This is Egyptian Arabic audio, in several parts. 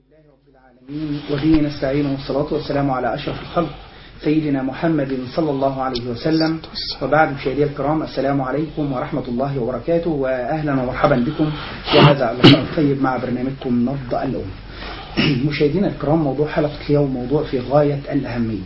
لله رب العالمين وبه نستعين والصلاة والسلام على أشرف الخلق سيدنا محمد صلى الله عليه وسلم وبعد مشاهدي الكرام السلام عليكم ورحمة الله وبركاته وأهلا ومرحبا بكم وهذا اللقاء الطيب مع برنامجكم نبض الأم مشاهدينا الكرام موضوع حلقة اليوم موضوع في غاية الأهمية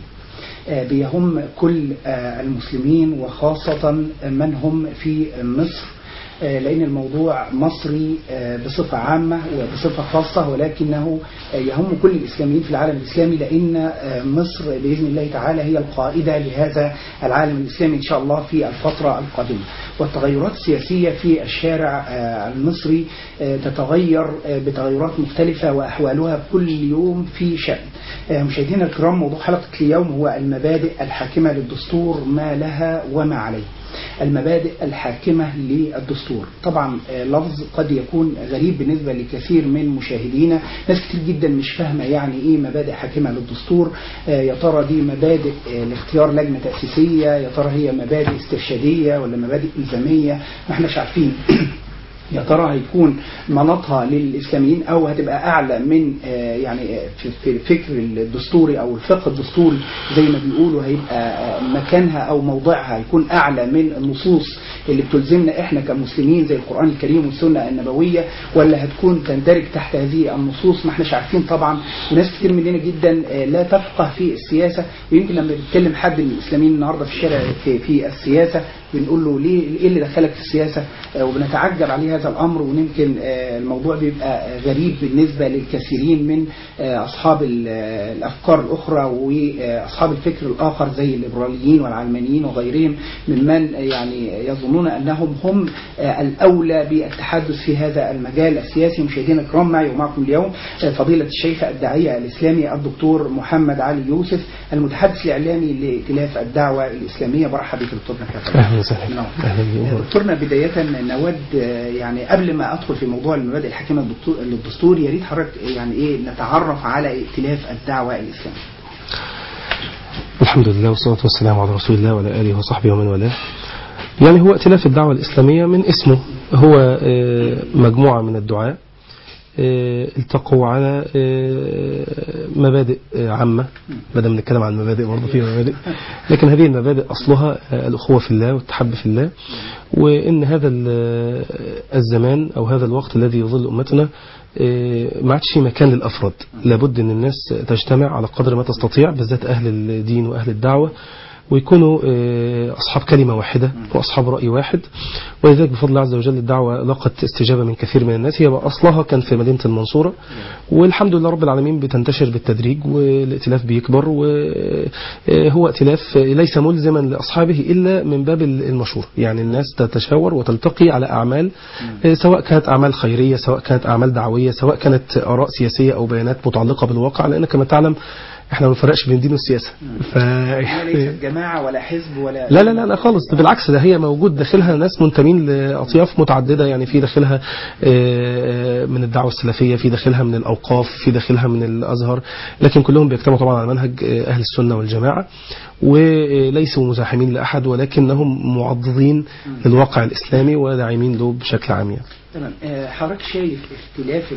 بيهم كل المسلمين وخاصة من هم في مصر لأن الموضوع مصري بصفة عامة وبصفة خاصة ولكنه يهم كل الإسلاميين في العالم الإسلامي لأن مصر بإذن الله تعالى هي القائدة لهذا العالم الإسلامي إن شاء الله في الفترة القادمة والتغيرات السياسية في الشارع المصري تتغير بتغيرات مختلفة وأحوالها كل يوم في شأن مشاهدينا الكرام موضوع حلقة اليوم هو المبادئ الحاكمة للدستور ما لها وما عليه المبادئ الحاكمة للدستور طبعا لفظ قد يكون غريب بالنسبة لكثير من مشاهدينا ناس كتير جدا مش فاهمة يعني ايه مبادئ حاكمة للدستور يا ترى دي مبادئ لاختيار لجنة تأسيسية يا ترى هي مبادئ استرشادية ولا مبادئ إلزامية ما احناش عارفين يا ترى هيكون مناطها للإسلاميين أو هتبقى أعلى من يعني في الفكر الدستوري أو الفقه الدستوري زي ما بيقولوا هيبقى مكانها أو موضعها هيكون أعلى من النصوص اللي بتلزمنا إحنا كمسلمين زي القرآن الكريم والسنة النبوية ولا هتكون تندرج تحت هذه النصوص ما احناش عارفين طبعا وناس كتير مننا جدا لا تفقه في السياسة ويمكن لما بيتكلم حد من الإسلاميين النهاردة في الشارع في, في السياسة بنقول له ليه ايه اللي دخلك في السياسة وبنتعجب عليه هذا الأمر ويمكن الموضوع بيبقى غريب بالنسبة للكثيرين من أصحاب الأفكار الأخرى وأصحاب الفكر الآخر زي الليبراليين والعلمانيين وغيرهم ممن يعني يظنون أنهم هم الأولى بالتحدث في هذا المجال السياسي مشاهدينا الكرام معي ومعكم اليوم فضيلة الشيخ الداعية الإسلامي الدكتور محمد علي يوسف المتحدث الإعلامي لائتلاف الدعوة الإسلامية برحب بك دكتورنا أهلا وسهلا دكتورنا بداية نود يعني قبل ما أدخل في موضوع المبادئ الحاكمة للدستور يا ريت حضرتك يعني إيه نتعرف على ائتلاف الدعوة الإسلامية الحمد لله والصلاة والسلام على رسول الله وعلى آله وصحبه ومن والاه يعني هو ائتلاف الدعوة الإسلامية من اسمه هو مجموعة من الدعاء التقوا على مبادئ عامة بدأ بنتكلم عن مبادئ برضه في مبادئ لكن هذه المبادئ أصلها الأخوة في الله والتحب في الله وإن هذا الزمان أو هذا الوقت الذي يظل أمتنا ما عادش مكان للأفراد لابد أن الناس تجتمع على قدر ما تستطيع بالذات أهل الدين وأهل الدعوة ويكونوا أصحاب كلمة واحدة وأصحاب رأي واحد ولذلك بفضل الله عز وجل الدعوة لقت استجابة من كثير من الناس هي أصلها كان في مدينة المنصورة والحمد لله رب العالمين بتنتشر بالتدريج والائتلاف بيكبر وهو ائتلاف ليس ملزما لأصحابه إلا من باب المشورة يعني الناس تتشاور وتلتقي على أعمال سواء كانت أعمال خيرية سواء كانت أعمال دعوية سواء كانت آراء سياسية أو بيانات متعلقة بالواقع لأن كما تعلم احنا ما بنفرقش بين الدين والسياسه ف ليست جماعه ولا حزب ولا لا لا لا, لا خالص بالعكس ده هي موجود داخلها ناس منتمين لاطياف متعدده يعني في داخلها من الدعوه السلفيه في داخلها من الاوقاف في داخلها من الازهر لكن كلهم بيجتمعوا طبعا على منهج اهل السنه والجماعه وليسوا مزاحمين لاحد ولكنهم معضدين للواقع الاسلامي وداعمين له بشكل عام يعني. تمام حضرتك شايف اختلاف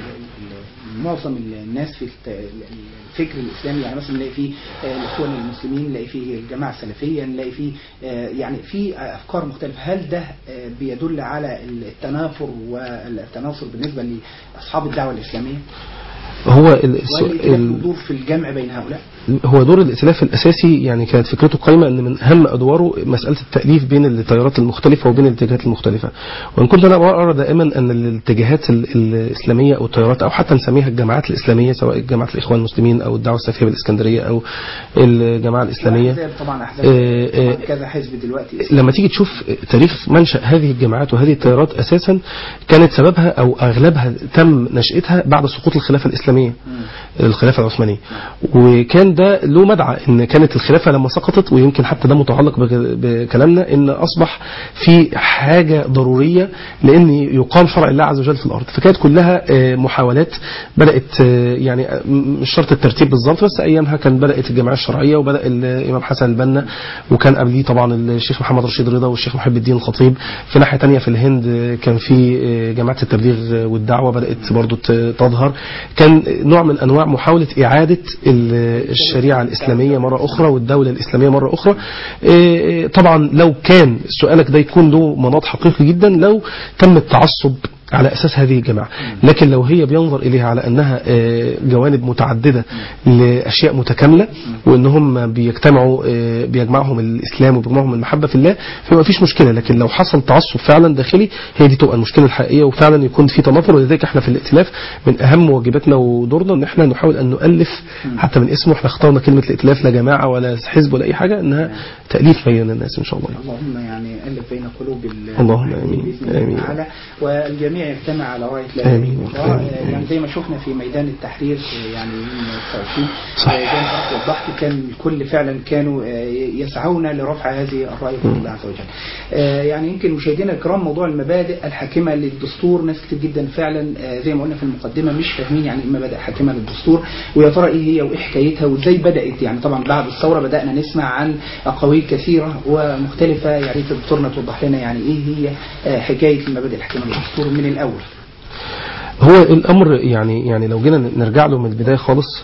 معظم الناس في الفكر الاسلامي يعني مثلا نلاقي فيه الاخوان المسلمين نلاقي فيه الجماعه السلفيه نلاقي فيه يعني في افكار مختلفه هل ده بيدل على التنافر والتناصر بالنسبه لاصحاب الدعوه الاسلاميه؟ هو الدور في الجمع بين هؤلاء هو دور الائتلاف الاساسي يعني كانت فكرته قايمه ان من اهم ادواره مساله التاليف بين التيارات المختلفه وبين الاتجاهات المختلفه وان كنت انا ارى دائما ان الاتجاهات الاسلاميه او التيارات او حتى نسميها الجماعات الاسلاميه سواء جماعه الاخوان المسلمين او الدعوه السلفيه بالاسكندريه او الجماعه الاسلاميه طبعا احزاب كذا حزب دلوقتي لما تيجي تشوف تاريخ منشا هذه الجماعات وهذه التيارات اساسا كانت سببها او اغلبها تم نشاتها بعد سقوط الخلافه الاسلاميه الخلافه العثمانيه وكان ده له مدعى ان كانت الخلافه لما سقطت ويمكن حتى ده متعلق بك- بكلامنا ان اصبح في حاجه ضروريه لان يقام شرع الله عز وجل في الارض فكانت كلها آه، محاولات بدات آه، يعني آه، م- مش شرط الترتيب بالظبط بس ايامها كان بدات الجمعيه الشرعيه وبدا الامام حسن البنا وكان قبليه طبعا الشيخ محمد رشيد رضا والشيخ محب الدين الخطيب في ناحيه تانية في الهند آه، كان في آه، جماعه التبليغ والدعوه بدات برضو ت- تظهر كان نوع من انواع محاوله اعاده ال- الشريعه الاسلاميه مره اخرى والدوله الاسلاميه مره اخرى آه، طبعا لو كان سؤالك ده يكون له مناط حقيقي جدا لو تم التعصب على اساس هذه الجماعه لكن لو هي بينظر اليها على انها آه، جوانب متعدده لاشياء متكامله وان هم بيجتمعوا آه، بيجمعهم الاسلام وبيجمعهم المحبه في الله فما فيش مشكله لكن لو حصل تعصب فعلا داخلي هي دي تبقى المشكله الحقيقيه وفعلا يكون في تنافر ولذلك احنا في الائتلاف من اهم واجباتنا ودورنا ان احنا نحاول ان نؤلف حتى من اسمه احنا اخترنا كلمه الائتلاف لا جماعه ولا حزب ولا اي حاجه انها تاليف بين الناس ان شاء الله اللهم يعني ألف بين قلوب ال- اللهم المؤمنين آمين. بإذن الله آمين. تعالى والجميع يجتمع على راية لا إله آمين. إلا الله. آمين. آه، يعني زي ما شفنا في ميدان التحرير آه، يعني يوم 29 صحيح. آه، زي ما حضرتك وضحت كان الكل فعلا كانوا آه، يسعون لرفع هذه الراية بإذن الله عز وجل. آه، يعني يمكن مشاهدينا الكرام موضوع المبادئ الحاكمة للدستور ناس كتير جدا فعلا آه، زي ما قلنا في المقدمة مش فاهمين يعني ايه مبادئ حاكمة للدستور ويا ترى ايه هي وايه حكايتها وازاي بدأت يعني طبعا بعد الثورة بدأنا نسمع عن أقاويل كثيرة ومختلفة يعني دكتورنا توضح لنا يعني ايه هي آه، حكاية المبادئ الحاكمة للدستور من الأول. هو الامر يعني يعني لو جينا نرجع له من البدايه خالص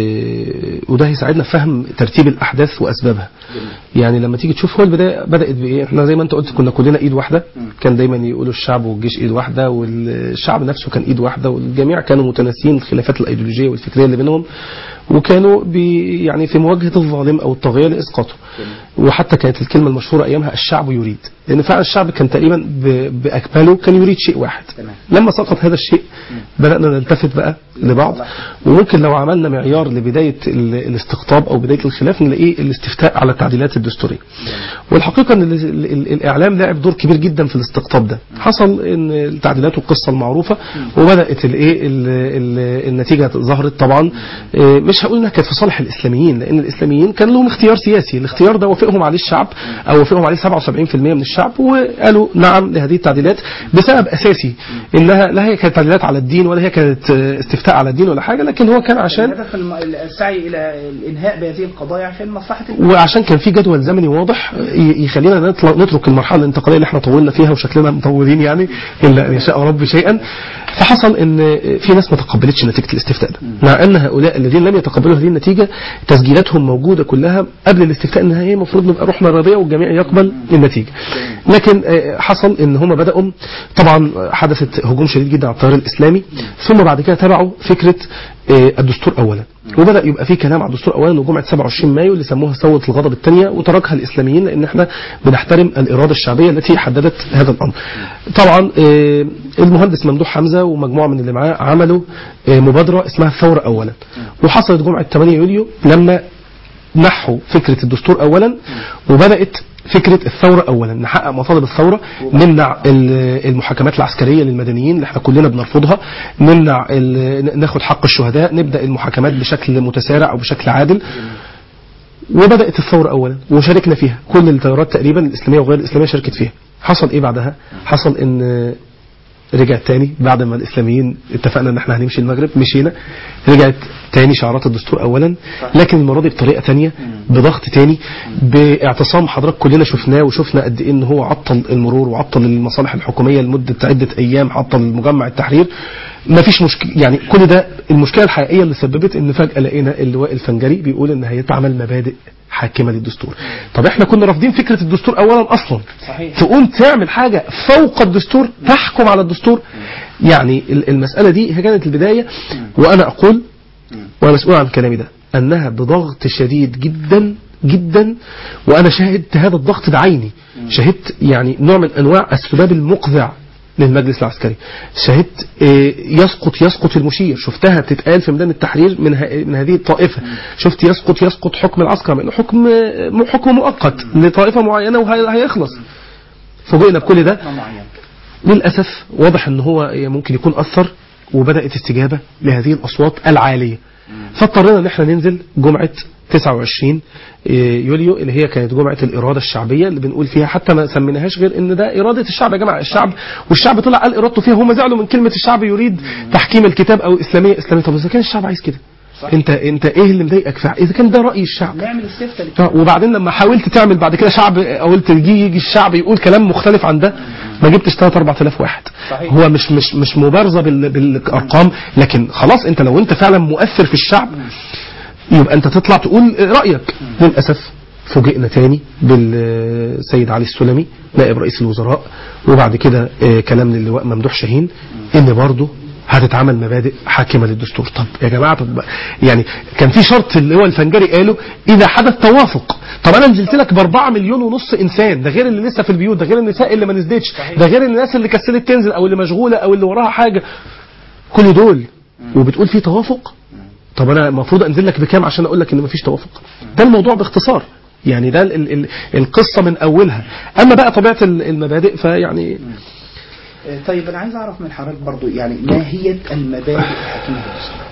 إيه، وده هيساعدنا في فهم ترتيب الاحداث واسبابها يعني لما تيجي تشوف هو البدايه بدات بايه احنا زي ما انت قلت كنا كلنا ايد واحده كان دايما يقولوا الشعب والجيش ايد واحده والشعب نفسه كان ايد واحده والجميع كانوا متناسيين الخلافات الايديولوجيه والفكريه اللي بينهم وكانوا بي يعني في مواجهه الظالم او الطاغيه لاسقاطه وحتى كانت الكلمه المشهوره ايامها الشعب يريد لان فعلا الشعب كان تقريبا ب- باكمله كان يريد شيء واحد تمام. لما سقط هذا الشيء بدأنا نلتفت بقى لبعض وممكن لو عملنا معيار لبداية ال- الاستقطاب أو بداية الخلاف نلاقيه الاستفتاء على التعديلات الدستورية والحقيقة أن ال- ال- ال- الإعلام لعب دور كبير جدا في الاستقطاب ده حصل أن التعديلات والقصة المعروفة وبدأت الإيه ال- ال- النتيجة ظهرت طبعا إيه، مش هقول انها كانت في صالح الاسلاميين لان الاسلاميين كان لهم اختيار سياسي الاختيار ده وافقهم عليه الشعب او وافقهم عليه 77% من الشعب وقالوا نعم لهذه التعديلات بسبب اساسي انها لا هي كانت تعديلات على الدين ولا هي كانت آه، استفتاء على الدين ولا حاجه لكن هو كان عشان الهدف الم- السعي إلى الإنهاء بهذه القضايا عشان مصلحة البلد. وعشان كان في جدول زمني واضح ي- يخلينا نطلع نترك المرحله الانتقاليه اللي احنا طولنا فيها وشكلنا مطولين يعني الا ان يشاء رب شيئا فحصل ان في ناس ما تقبلتش نتيجه الاستفتاء ده مع ان هؤلاء الذين لم يتقبلوا هذه النتيجه تسجيلاتهم موجوده كلها قبل الاستفتاء النهائي المفروض نبقى روحنا راضيه والجميع يقبل النتيجه لكن آه، حصل ان هم بداوا طبعا حدثت هجوم شديد جدا على التيار الاسلامي ثم بعد كده تبعوا فكره آه، الدستور اولا وبدا يبقى في كلام على الدستور اولا وجمعه 27 مايو اللي سموها ثوره الغضب الثانيه وتركها الاسلاميين لان احنا بنحترم الاراده الشعبيه التي حددت هذا الامر. طبعا آه، المهندس ممدوح حمزه ومجموعه من اللي معاه عملوا آه، مبادره اسمها الثوره اولا وحصلت جمعه 8 يوليو لما نحوا فكرة الدستور أولا وبدأت فكرة الثورة أولا نحقق مطالب الثورة نمنع ال- المحاكمات العسكرية للمدنيين اللي احنا كلنا بنرفضها نمنع ال- ناخد حق الشهداء نبدأ المحاكمات بشكل متسارع أو بشكل عادل وبدأت الثورة أولا وشاركنا فيها كل التيارات تقريبا الإسلامية وغير الإسلامية شاركت فيها حصل إيه بعدها حصل إن رجعت تاني بعد ما الاسلاميين اتفقنا ان احنا هنمشي المغرب مشينا رجعت تاني شعارات الدستور اولا لكن المره دي بطريقه تانية بضغط تاني باعتصام حضرتك كلنا شفناه وشفنا قد ايه ان هو عطل المرور وعطل المصالح الحكوميه لمده عده ايام عطل مجمع التحرير ما فيش مشكله يعني كل ده المشكله الحقيقيه اللي سببت ان فجاه لقينا اللواء الفنجري بيقول ان هيتعمل مبادئ حاكمه للدستور طب احنا كنا رافضين فكره الدستور اولا اصلا صحيح. تقوم تعمل حاجة فوق الدستور تحكم على الدستور يعني ال- المسألة دي هي كانت البداية وأنا أقول وأنا مسؤول عن كلامي ده أنها بضغط شديد جدا جدا وأنا شاهدت هذا الضغط بعيني شهدت يعني نوع من أنواع السباب المقذع للمجلس العسكري شهدت آه، يسقط يسقط المشير شفتها بتتقال في ميدان التحرير من, ه- من هذه الطائفة شفت يسقط يسقط حكم العسكر مع إنه حكم آه، حكم مؤقت لطائفة معينة وهيخلص فوجئنا بكل ده ما معين للأسف واضح أن هو ممكن يكون أثر وبدأت استجابة لهذه الأصوات العالية فاضطرينا ان احنا ننزل جمعه 29 يوليو اللي هي كانت جمعه الاراده الشعبيه اللي بنقول فيها حتى ما سميناهاش غير ان ده اراده الشعب يا جماعه الشعب والشعب طلع قال ارادته فيها هم زعلوا من كلمه الشعب يريد تحكيم الكتاب او اسلاميه اسلاميه طب اذا كان الشعب عايز كده صح. انت انت ايه اللي مضايقك فع- اذا كان ده راي الشعب نعمل استفتاء آه، وبعدين لما حاولت تعمل بعد كده شعب قلت يجي يجي الشعب يقول كلام مختلف عن ده ما جبتش 3 4000 واحد صحيح. هو مش مش مش مبارزه بال- بالارقام لكن خلاص انت لو انت فعلا مؤثر في الشعب يبقى انت تطلع تقول رايك للاسف فوجئنا تاني بالسيد علي السلمي نائب رئيس الوزراء وبعد كده آه، كلام للواء ممدوح شاهين ان برضه هتتعمل مبادئ حاكمه للدستور طب يا جماعه طب يعني كان في شرط اللي هو الفنجري قاله اذا حدث توافق طب انا نزلت لك ب 4 مليون ونص انسان ده غير اللي لسه في البيوت ده غير النساء اللي ما نزلتش ده غير الناس اللي كسلت تنزل او اللي مشغوله او اللي وراها حاجه كل دول وبتقول في توافق طب انا المفروض انزل لك بكام عشان اقول لك ان مفيش توافق ده الموضوع باختصار يعني ده ال ال القصه من اولها اما بقى طبيعه ال- المبادئ فيعني آه، طيب انا عايز اعرف من حضرتك برضو يعني ماهيه المبادئ الحاكمه للدستور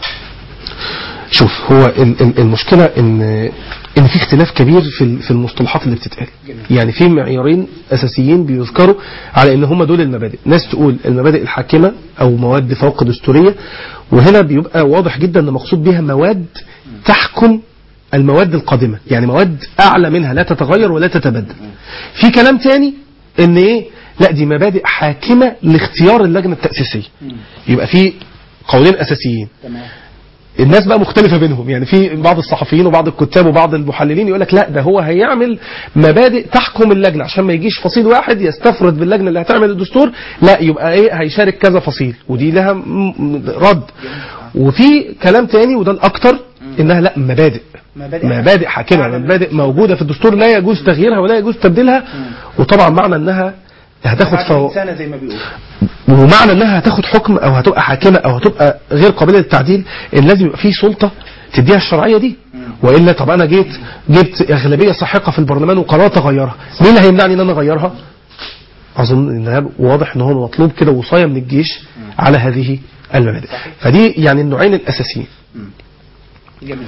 شوف هو ال- ال- المشكله ان ان في اختلاف كبير في ال- في المصطلحات اللي بتتقال جميل. يعني في معيارين اساسيين بيذكروا على ان هم دول المبادئ ناس تقول المبادئ الحاكمه او مواد فوق دستوريه وهنا بيبقى واضح جدا ان مقصود بها مواد تحكم المواد القادمه يعني مواد اعلى منها لا تتغير ولا تتبدل في كلام تاني ان ايه لا دي مبادئ حاكمه لاختيار اللجنه التاسيسيه يبقى في قولين اساسيين تمام الناس بقى مختلفة بينهم يعني في بعض الصحفيين وبعض الكتاب وبعض المحللين يقول لك لا ده هو هيعمل مبادئ تحكم اللجنة عشان ما يجيش فصيل واحد يستفرد باللجنة اللي هتعمل الدستور لا يبقى ايه هيشارك كذا فصيل ودي لها م- م- رد وفي كلام تاني وده الاكتر انها لا مبادئ مبادئ مبادئ حاكمة أعلى من مبادئ موجودة في الدستور لا يجوز تغييرها ولا يجوز تبديلها وطبعا معنى انها هتاخد بعد فو... سنه زي ما بيقولوا ومعنى انها هتاخد حكم او هتبقى حاكمه او هتبقى غير قابله للتعديل ان لازم يبقى في سلطه تديها الشرعيه دي والا طب انا جيت جبت اغلبيه ساحقه في البرلمان وقررت اغيرها مين اللي هيمنعني ان انا اغيرها اظن ان ده واضح ان هو مطلوب كده وصايه من الجيش على هذه المبادئ فدي يعني النوعين الاساسيين جميل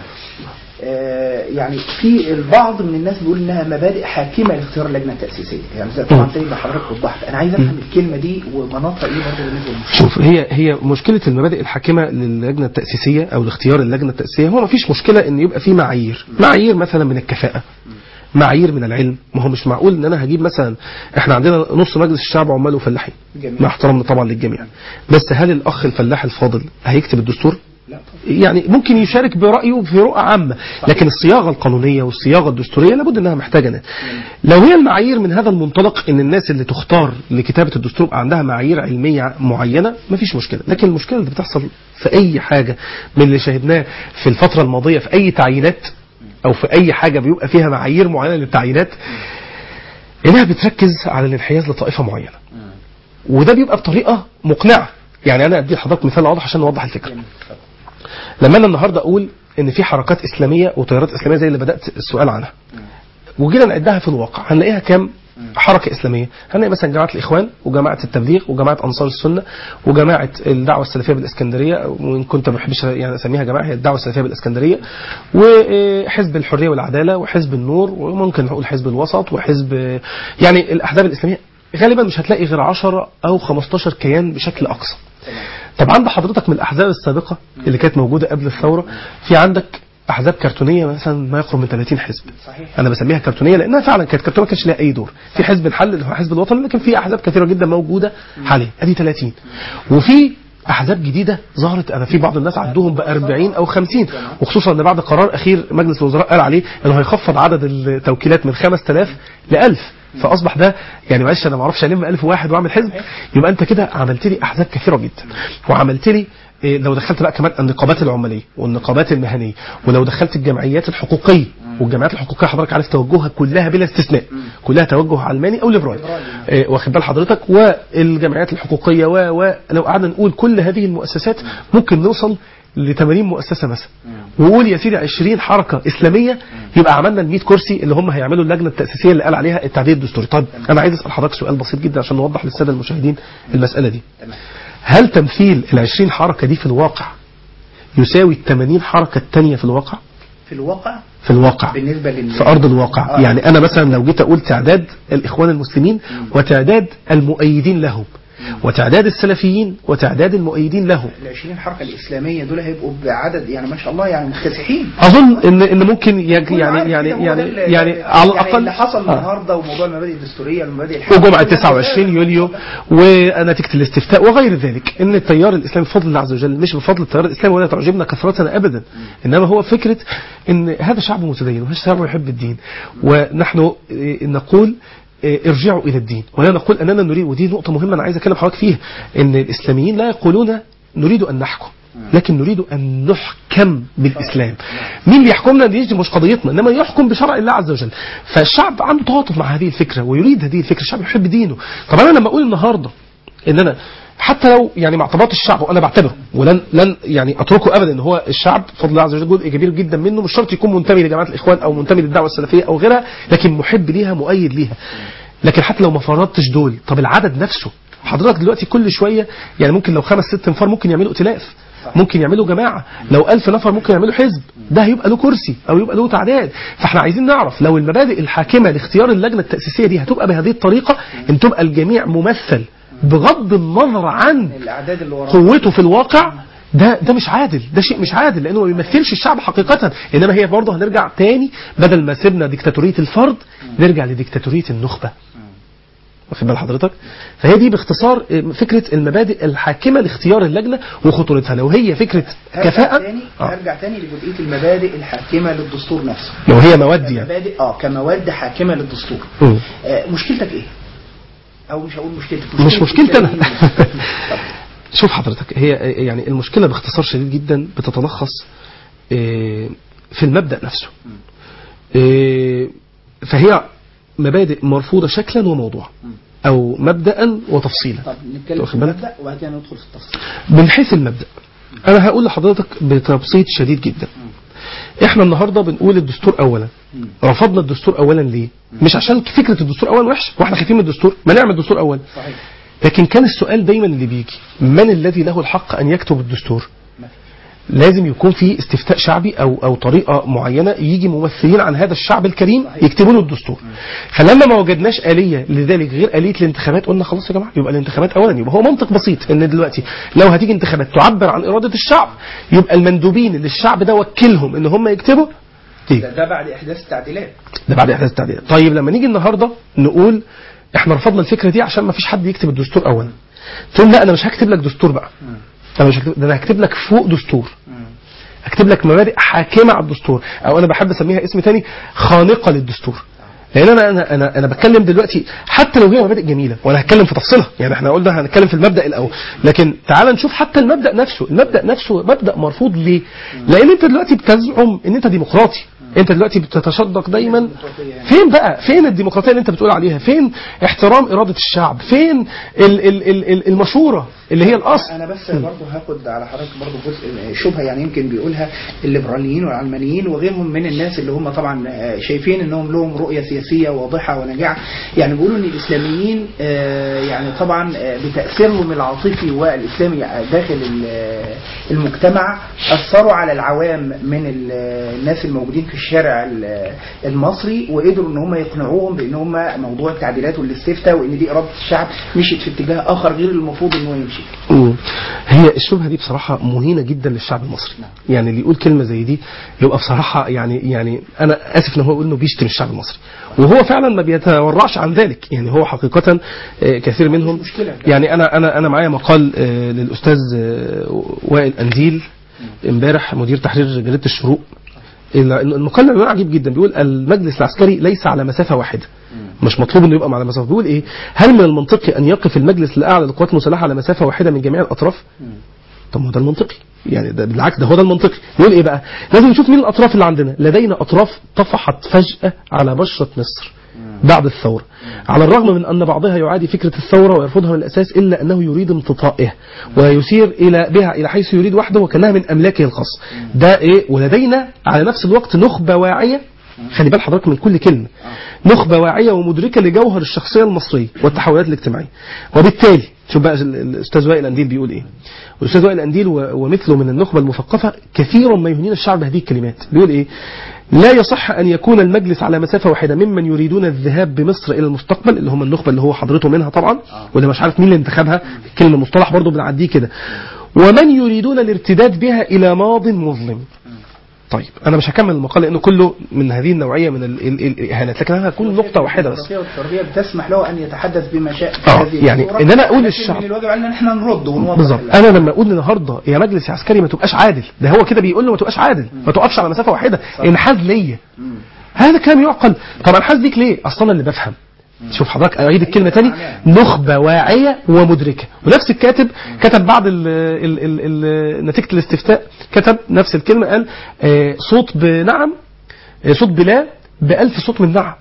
آه، يعني في البعض من الناس بيقول انها مبادئ حاكمه لاختيار اللجنه التاسيسيه يعني زي طبعا زي ما حضرتك وضحت انا عايز افهم الكلمه دي ومناطها ايه برضه بالنسبه للمشكله شوف هي هي مشكله المبادئ الحاكمه للجنه التاسيسيه او لاختيار اللجنه التاسيسيه هو ما فيش مشكله ان يبقى في معايير معايير مثلا من الكفاءه معايير من العلم ما هو مش معقول ان انا هجيب مثلا احنا عندنا نص مجلس الشعب عمال وفلاحين جميل. مع احترامنا طبعا للجميع بس هل الاخ الفلاح الفاضل هيكتب الدستور لا طبعا يعني ممكن يشارك برأيه في رؤى عامة لكن الصياغة القانونية والصياغة الدستورية لابد انها محتاجة ناس لو هي المعايير من هذا المنطلق ان الناس اللي تختار لكتابة الدستور يبقى عندها معايير علمية معينة مفيش مشكلة لكن المشكلة اللي بتحصل في اي حاجة من اللي شاهدناه في الفترة الماضية في اي تعيينات او في اي حاجة بيبقى فيها معايير معينة للتعيينات انها بتركز على الانحياز لطائفة معينة وده بيبقى بطريقة مقنعة يعني انا ادي لحضرتك مثال واضح عشان نوضح الفكرة جميل اتفضل. لما انا النهارده اقول ان في حركات اسلاميه وتيارات اسلاميه زي اللي بدات السؤال عنها وجينا نعدها في الواقع هنلاقيها كام حركه اسلاميه هنلاقي مثلا جماعه الاخوان وجماعه التبليغ وجماعه انصار السنه وجماعه الدعوه السلفيه بالاسكندريه وان كنت ما بحبش يعني اسميها جماعه هي الدعوه السلفيه بالاسكندريه وحزب الحريه والعداله وحزب النور وممكن نقول حزب الوسط وحزب يعني الاحزاب الاسلاميه غالبا مش هتلاقي غير 10 او 15 كيان بشكل اقصى طب عند حضرتك من الاحزاب السابقه اللي كانت موجوده قبل الثوره في عندك احزاب كرتونيه مثلا ما يقرب من 30 حزب صحيح انا بسميها كرتونيه لانها فعلا كانت كرتونيه ما كانش لها اي دور في حزب الحل اللي هو حزب الوطن لكن في احزاب كثيره جدا موجوده حاليا ادي 30 وفي احزاب جديده ظهرت انا في بعض الناس عدوهم ب 40 او 50 وخصوصا ان بعد قرار اخير مجلس الوزراء قال عليه انه هيخفض عدد التوكيلات من 5000 ل 1000 فاصبح ده يعني معلش انا ما اعرفش الم 1000 واحد واعمل حزب يبقى انت كده عملت لي احزاب كثيره جدا وعملت لي إيه، لو دخلت بقى كمان النقابات العماليه والنقابات المهنيه ولو دخلت الجمعيات الحقوقيه والجمعيات الحقوقيه حضرتك عارف توجهها كلها بلا استثناء كلها توجه علماني او ليبرالي إيه، واخد بال حضرتك والجمعيات الحقوقيه و و لو قعدنا نقول كل هذه المؤسسات ممكن نوصل ل 80 مؤسسه مثلا وقول يا سيدي 20 حركه اسلاميه يبقى عملنا ال 100 كرسي اللي هم هيعملوا اللجنه التاسيسيه اللي قال عليها التعديل الدستوري طيب انا عايز اسال حضرتك سؤال بسيط جدا عشان نوضح للساده المشاهدين المساله دي تمام هل تمثيل ال 20 حركه دي في الواقع يساوي ال 80 حركة التانية في الواقع في الواقع في الواقع بالنسبة لل في أرض الواقع آه. يعني أنا مثلا لو جيت أقول تعداد الإخوان المسلمين وتعداد المؤيدين لهم وتعداد السلفيين وتعداد المؤيدين لهم ال 20 حركة الإسلامية دول هيبقوا بعدد يعني ما شاء الله يعني مكتسحين أظن إن إن ممكن يج- كله يعني عارف يعني كده، هو يعني ده اللي- يعني على الأقل اللي حصل آه. النهارده وموضوع المبادئ الدستورية والمبادئ الحقيقية وجمعة 29 يوليو ونتيجة الاستفتاء وغير ذلك ان التيار الاسلامي بفضل الله عز وجل مش بفضل التيار الاسلامي ولا تعجبنا كثرتنا ابدا انما هو فكرة ان هذا شعب متدين وهذا شعب يحب الدين ونحن إيه، نقول إيه، ارجعوا الى الدين ولا نقول اننا نريد ودي نقطة مهمة انا عايز اكلم حضرتك فيها ان الاسلاميين لا يقولون نريد ان نحكم لكن نريد أن نحكم بالإسلام مين اللي يحكمنا دي مش قضيتنا إنما يحكم بشرع الله عز وجل فالشعب عنده تعاطف مع هذه الفكرة ويريد هذه الفكرة الشعب يحب دينه طب أنا لما أقول النهاردة إن أنا حتى لو يعني مع اعتبارات الشعب وانا بعتبره ولن لن يعني اتركه ابدا ان هو الشعب بفضل الله عز وجل جزء كبير جدا منه مش شرط يكون منتمي لجماعه الاخوان او منتمي للدعوه السلفيه او غيرها لكن محب ليها مؤيد ليها لكن حتى لو ما فرضتش دول طب العدد نفسه حضرتك دلوقتي كل شويه يعني ممكن لو خمس ست انفار ممكن يعملوا ائتلاف ممكن يعملوا جماعة لو ألف نفر ممكن يعملوا حزب ده هيبقى له كرسي أو يبقى له تعداد فاحنا عايزين نعرف لو المبادئ الحاكمة لاختيار اللجنة التأسيسية دي هتبقى بهذه الطريقة ان تبقى الجميع ممثل بغض النظر عن الأعداد اللي وراها قوته في الواقع ده ده مش عادل ده شيء مش عادل لانه ما بيمثلش الشعب حقيقة انما هي برضه هنرجع تاني بدل ما سيبنا ديكتاتورية الفرد نرجع لديكتاتورية النخبة واخد بال حضرتك فهي دي باختصار فكرة المبادئ الحاكمة لاختيار اللجنة وخطورتها لو هي فكرة هرجع كفاءة تاني آه. هرجع تاني لجزئية المبادئ الحاكمة للدستور نفسه لو هي مواد يعني مبادئ اه كمواد حاكمة للدستور مم. آه مشكلتك ايه؟ او مش هقول مشكلتك مش مشكلتي انا الإسلاميين. طب، شوف حضرتك هي يعني المشكلة باختصار شديد جدا بتتلخص آه، في المبدأ نفسه آه، فهي مبادئ مرفوضة شكلا وموضوعا أو مبدأ وتفصيلا طب نتكلم في واخد بالك؟ المبدأ وبعد كده ندخل في التفصيل من حيث المبدأ أنا هقول لحضرتك بتبسيط شديد جدا احنا النهاردة بنقول الدستور أولا رفضنا الدستور أولا ليه مش عشان فكرة الدستور أولا وحش واحنا خايفين من الدستور ما نعمل الدستور أولا صحيح لكن كان السؤال دايما اللي بيجي من الذي له الحق أن يكتب الدستور لازم يكون في استفتاء شعبي أو, أو طريقة معينة يجي ممثلين عن هذا الشعب الكريم يكتبوا له الدستور فلما ما وجدناش آلية لذلك غير آلية الانتخابات قلنا خلاص يا جماعة يبقى الانتخابات أولا يبقى هو منطق بسيط إن دلوقتي لو هتيجي انتخابات تعبر عن إرادة الشعب يبقى المندوبين اللي الشعب ده وكلهم إن هم يكتبوا تيجي ده, ده بعد احداث التعديلات ده بعد احداث التعديل طيب لما نيجي النهارده نقول احنا رفضنا الفكره دي عشان ما فيش حد يكتب الدستور اولا تقول لا انا مش هكتب لك دستور بقى انا مش هكتب ده انا هكتب لك فوق دستور هكتب لك مبادئ حاكمه على الدستور او انا بحب اسميها اسم تاني خانقه للدستور لان انا انا انا, أنا بتكلم دلوقتي حتى لو هي مبادئ جميله وانا هتكلم في تفصيلها يعني احنا قلنا هنتكلم في المبدا الاول لكن تعال نشوف حتى المبدا نفسه المبدا نفسه مبدا مرفوض ليه لان انت دلوقتي بتزعم ان انت ديمقراطي انت دلوقتي بتتشدق دايما فين بقى فين الديمقراطيه اللي انت بتقول عليها فين احترام اراده الشعب فين ال ال ال ال المشوره اللي هي الاصل انا بس برضه هاخد على حضرتك برضه جزء شبهه يعني يمكن بيقولها الليبراليين والعلمانيين وغيرهم من الناس اللي هم طبعا آه، شايفين انهم لهم رؤيه سياسيه واضحه ونجاعه يعني بيقولوا ان الاسلاميين آه، يعني طبعا آه، بتاثيرهم العاطفي والاسلامي داخل ال- المجتمع اثروا على العوام من ال- الناس الموجودين في الشارع ال- المصري وقدروا ان هم يقنعوهم بان هم موضوع التعديلات والاستفتاء وان دي اراده الشعب مشيت في اتجاه اخر غير المفروض ان هو يمشي مم. هي الشبهه دي بصراحه مهينه جدا للشعب المصري يعني اللي يقول كلمه زي دي يبقى بصراحه يعني يعني انا اسف ان هو يقول انه بيشتم الشعب المصري وهو فعلا ما بيتورعش عن ذلك يعني هو حقيقه آه، كثير منهم مشكلة. يعني انا انا انا معايا مقال آه، للاستاذ آه، وائل انديل امبارح مدير تحرير جريده الشروق المقال عنوان عجيب جدا بيقول المجلس العسكري ليس على مسافه واحده مش مطلوب انه يبقى على مسافه بيقول ايه هل من المنطقي ان يقف المجلس الاعلى للقوات المسلحه على مسافه واحده من جميع الاطراف طب ما هو ده المنطقي يعني ده بالعكس ده هو ده المنطقي يقول ايه بقى لازم نشوف مين الاطراف اللي عندنا لدينا اطراف طفحت فجاه على بشره مصر بعد الثورة على الرغم من أن بعضها يعادي فكرة الثورة ويرفضها من الأساس إلا أنه يريد امتطائها ويسير إلى بها إلى حيث يريد وحده وكأنها من أملاكه الخاص ده إيه ولدينا على نفس الوقت نخبة واعية خلي بال حضرتك من كل كلمة نخبة واعية ومدركة لجوهر الشخصية المصرية والتحولات الاجتماعية وبالتالي شوف بقى ال- الأستاذ وائل أنديل بيقول إيه والأستاذ وائل أنديل و- ومثله من النخبة المثقفة كثيرا ما يهنين الشعب بهذه الكلمات بيقول إيه لا يصح أن يكون المجلس على مسافة واحدة ممن يريدون الذهاب بمصر إلى المستقبل اللي هم النخبة اللي هو حضرته منها طبعا واللي مش عارف مين اللي انتخبها الكلمة مصطلح برضه بنعديه كده ومن يريدون الارتداد بها إلى ماض مظلم طيب انا مش هكمل المقال لانه كله من هذه النوعيه من ال- ال- الاهانات لكن انا هكون نقطه واحده بس الديمقراطية والحرية بتسمح له أن يتحدث بما شاء في آه، هذه يعني الصورة. إن أنا أقول لكن للشعب- من الواجب علينا إن احنا نرد ونوضح بالظبط ال- انا لما اقول النهارده يا مجلس يا عسكري ما تبقاش عادل ده هو كده بيقول له ما تبقاش عادل ما تقفش على مسافه واحده انحاز ليا هذا كلام يعقل طب انحاز ليك ليه اصلا أنا اللي بفهم شوف حضرتك اعيد الكلمه تاني نخبه واعيه ومدركه ونفس الكاتب كتب بعد ال ال ال ال نتيجه الاستفتاء كتب نفس الكلمه قال آه، صوت بنعم آه، صوت بلا بألف صوت من نعم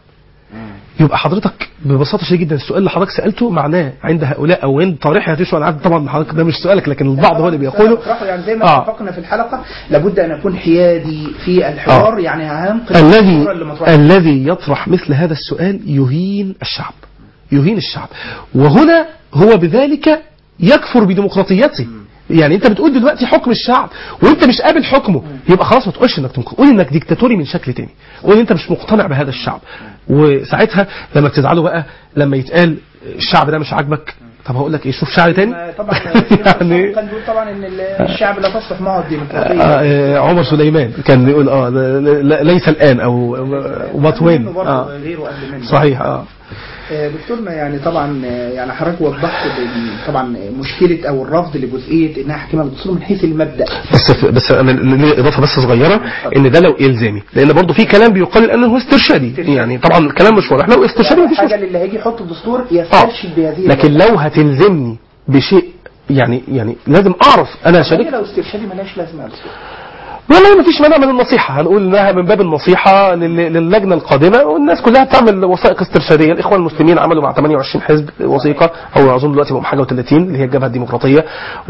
يبقى حضرتك ببساطه شديده جدا السؤال اللي حضرتك سالته معناه عند هؤلاء او عند طريحه هذه السؤال عارف طبعا حضرتك ده مش سؤالك لكن البعض هو اللي بيقوله بصراحة يعني زي ما آه. اتفقنا في الحلقة لابد أن أكون حيادي في الحوار يعني هنقل الذي الصورة اللي مطروحة. الذي يطرح مثل هذا السؤال يهين الشعب يهين الشعب وهنا هو بذلك يكفر بديمقراطيته يعني انت بتقول دلوقتي حكم الشعب وانت مش قابل حكمه يبقى خلاص ما تقولش انك تنكر قول انك ديكتاتوري من شكل تاني قول انت مش مقتنع بهذا الشعب وساعتها لما بتزعلوا بقى لما يتقال الشعب ده مش عاجبك طب هقول لك ايه شوف شعب تاني ما طبعا يعني كان بيقول طبعا ان ال- الشعب لا تصلح معه آه، الديمقراطيه آه، عمر سليمان كان يقول اه لا- لا- ليس الان او وات وين منه برضه اه غيره قبل منه صحيح اه آه، دكتورنا يعني طبعا آه، يعني حضرتك وضحت بال- طبعا مشكله او الرفض لجزئيه انها حكيمه بالدستور من حيث المبدا بس بس انا ليه اضافه بس صغيره ان ده لو الزامي لان برضه في كلام بيقال انه هو استرشادي يعني طبعا الكلام مش واضح لو استرشادي مفيش حاجه مشكله اللي هيجي يحط الدستور اه يسترشد بهذه لكن لو هتلزمني بشيء يعني يعني لازم اعرف انا شريك شريك لو استرشادي ملهاش لازمه يا دكتور والله ما فيش مانع من النصيحة هنقول انها من باب النصيحة لل- للجنة القادمة والناس كلها بتعمل وثائق استرشادية الإخوان المسلمين عملوا مع 28 حزب وثيقة أو أظن دلوقتي بقوا حاجة و30 اللي هي الجبهة الديمقراطية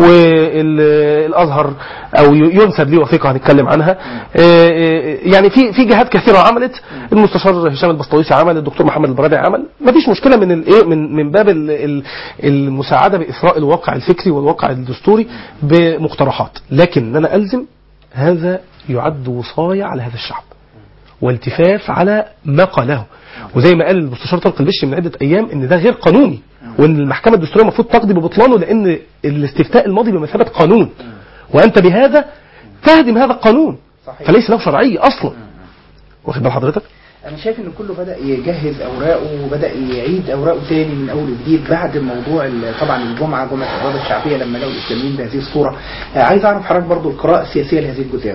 والأزهر أو ي- ينسب ليه وثيقة هنتكلم عنها آه، آه، يعني في في جهات كثيرة عملت المستشار هشام البسطويسي عمل الدكتور محمد البرادعي عمل ما فيش مشكلة من الايه من من باب ال- ال- المساعدة بإثراء الواقع الفكري والواقع الدستوري بمقترحات لكن ان انا الزم هذا يعد وصاية على هذا الشعب والتفاف على ما قاله وزي ما قال المستشار طارق البشري من عدة أيام إن ده غير قانوني وإن المحكمة الدستورية المفروض تقضي ببطلانه لأن الاستفتاء الماضي بمثابة قانون وأنت بهذا تهدم هذا القانون صحيح. فليس له شرعية أصلا واخد بال حضرتك؟ انا شايف ان كله بدا يجهز اوراقه وبدا يعيد اوراقه تاني من اول وجديد بعد موضوع ال- طبعا الجمعه جمعه الاراده الشعبيه لما لقوا الاسلاميين بهذه الصوره آه، عايز اعرف حضرتك برضو القراءه السياسيه لهذه الجزئيه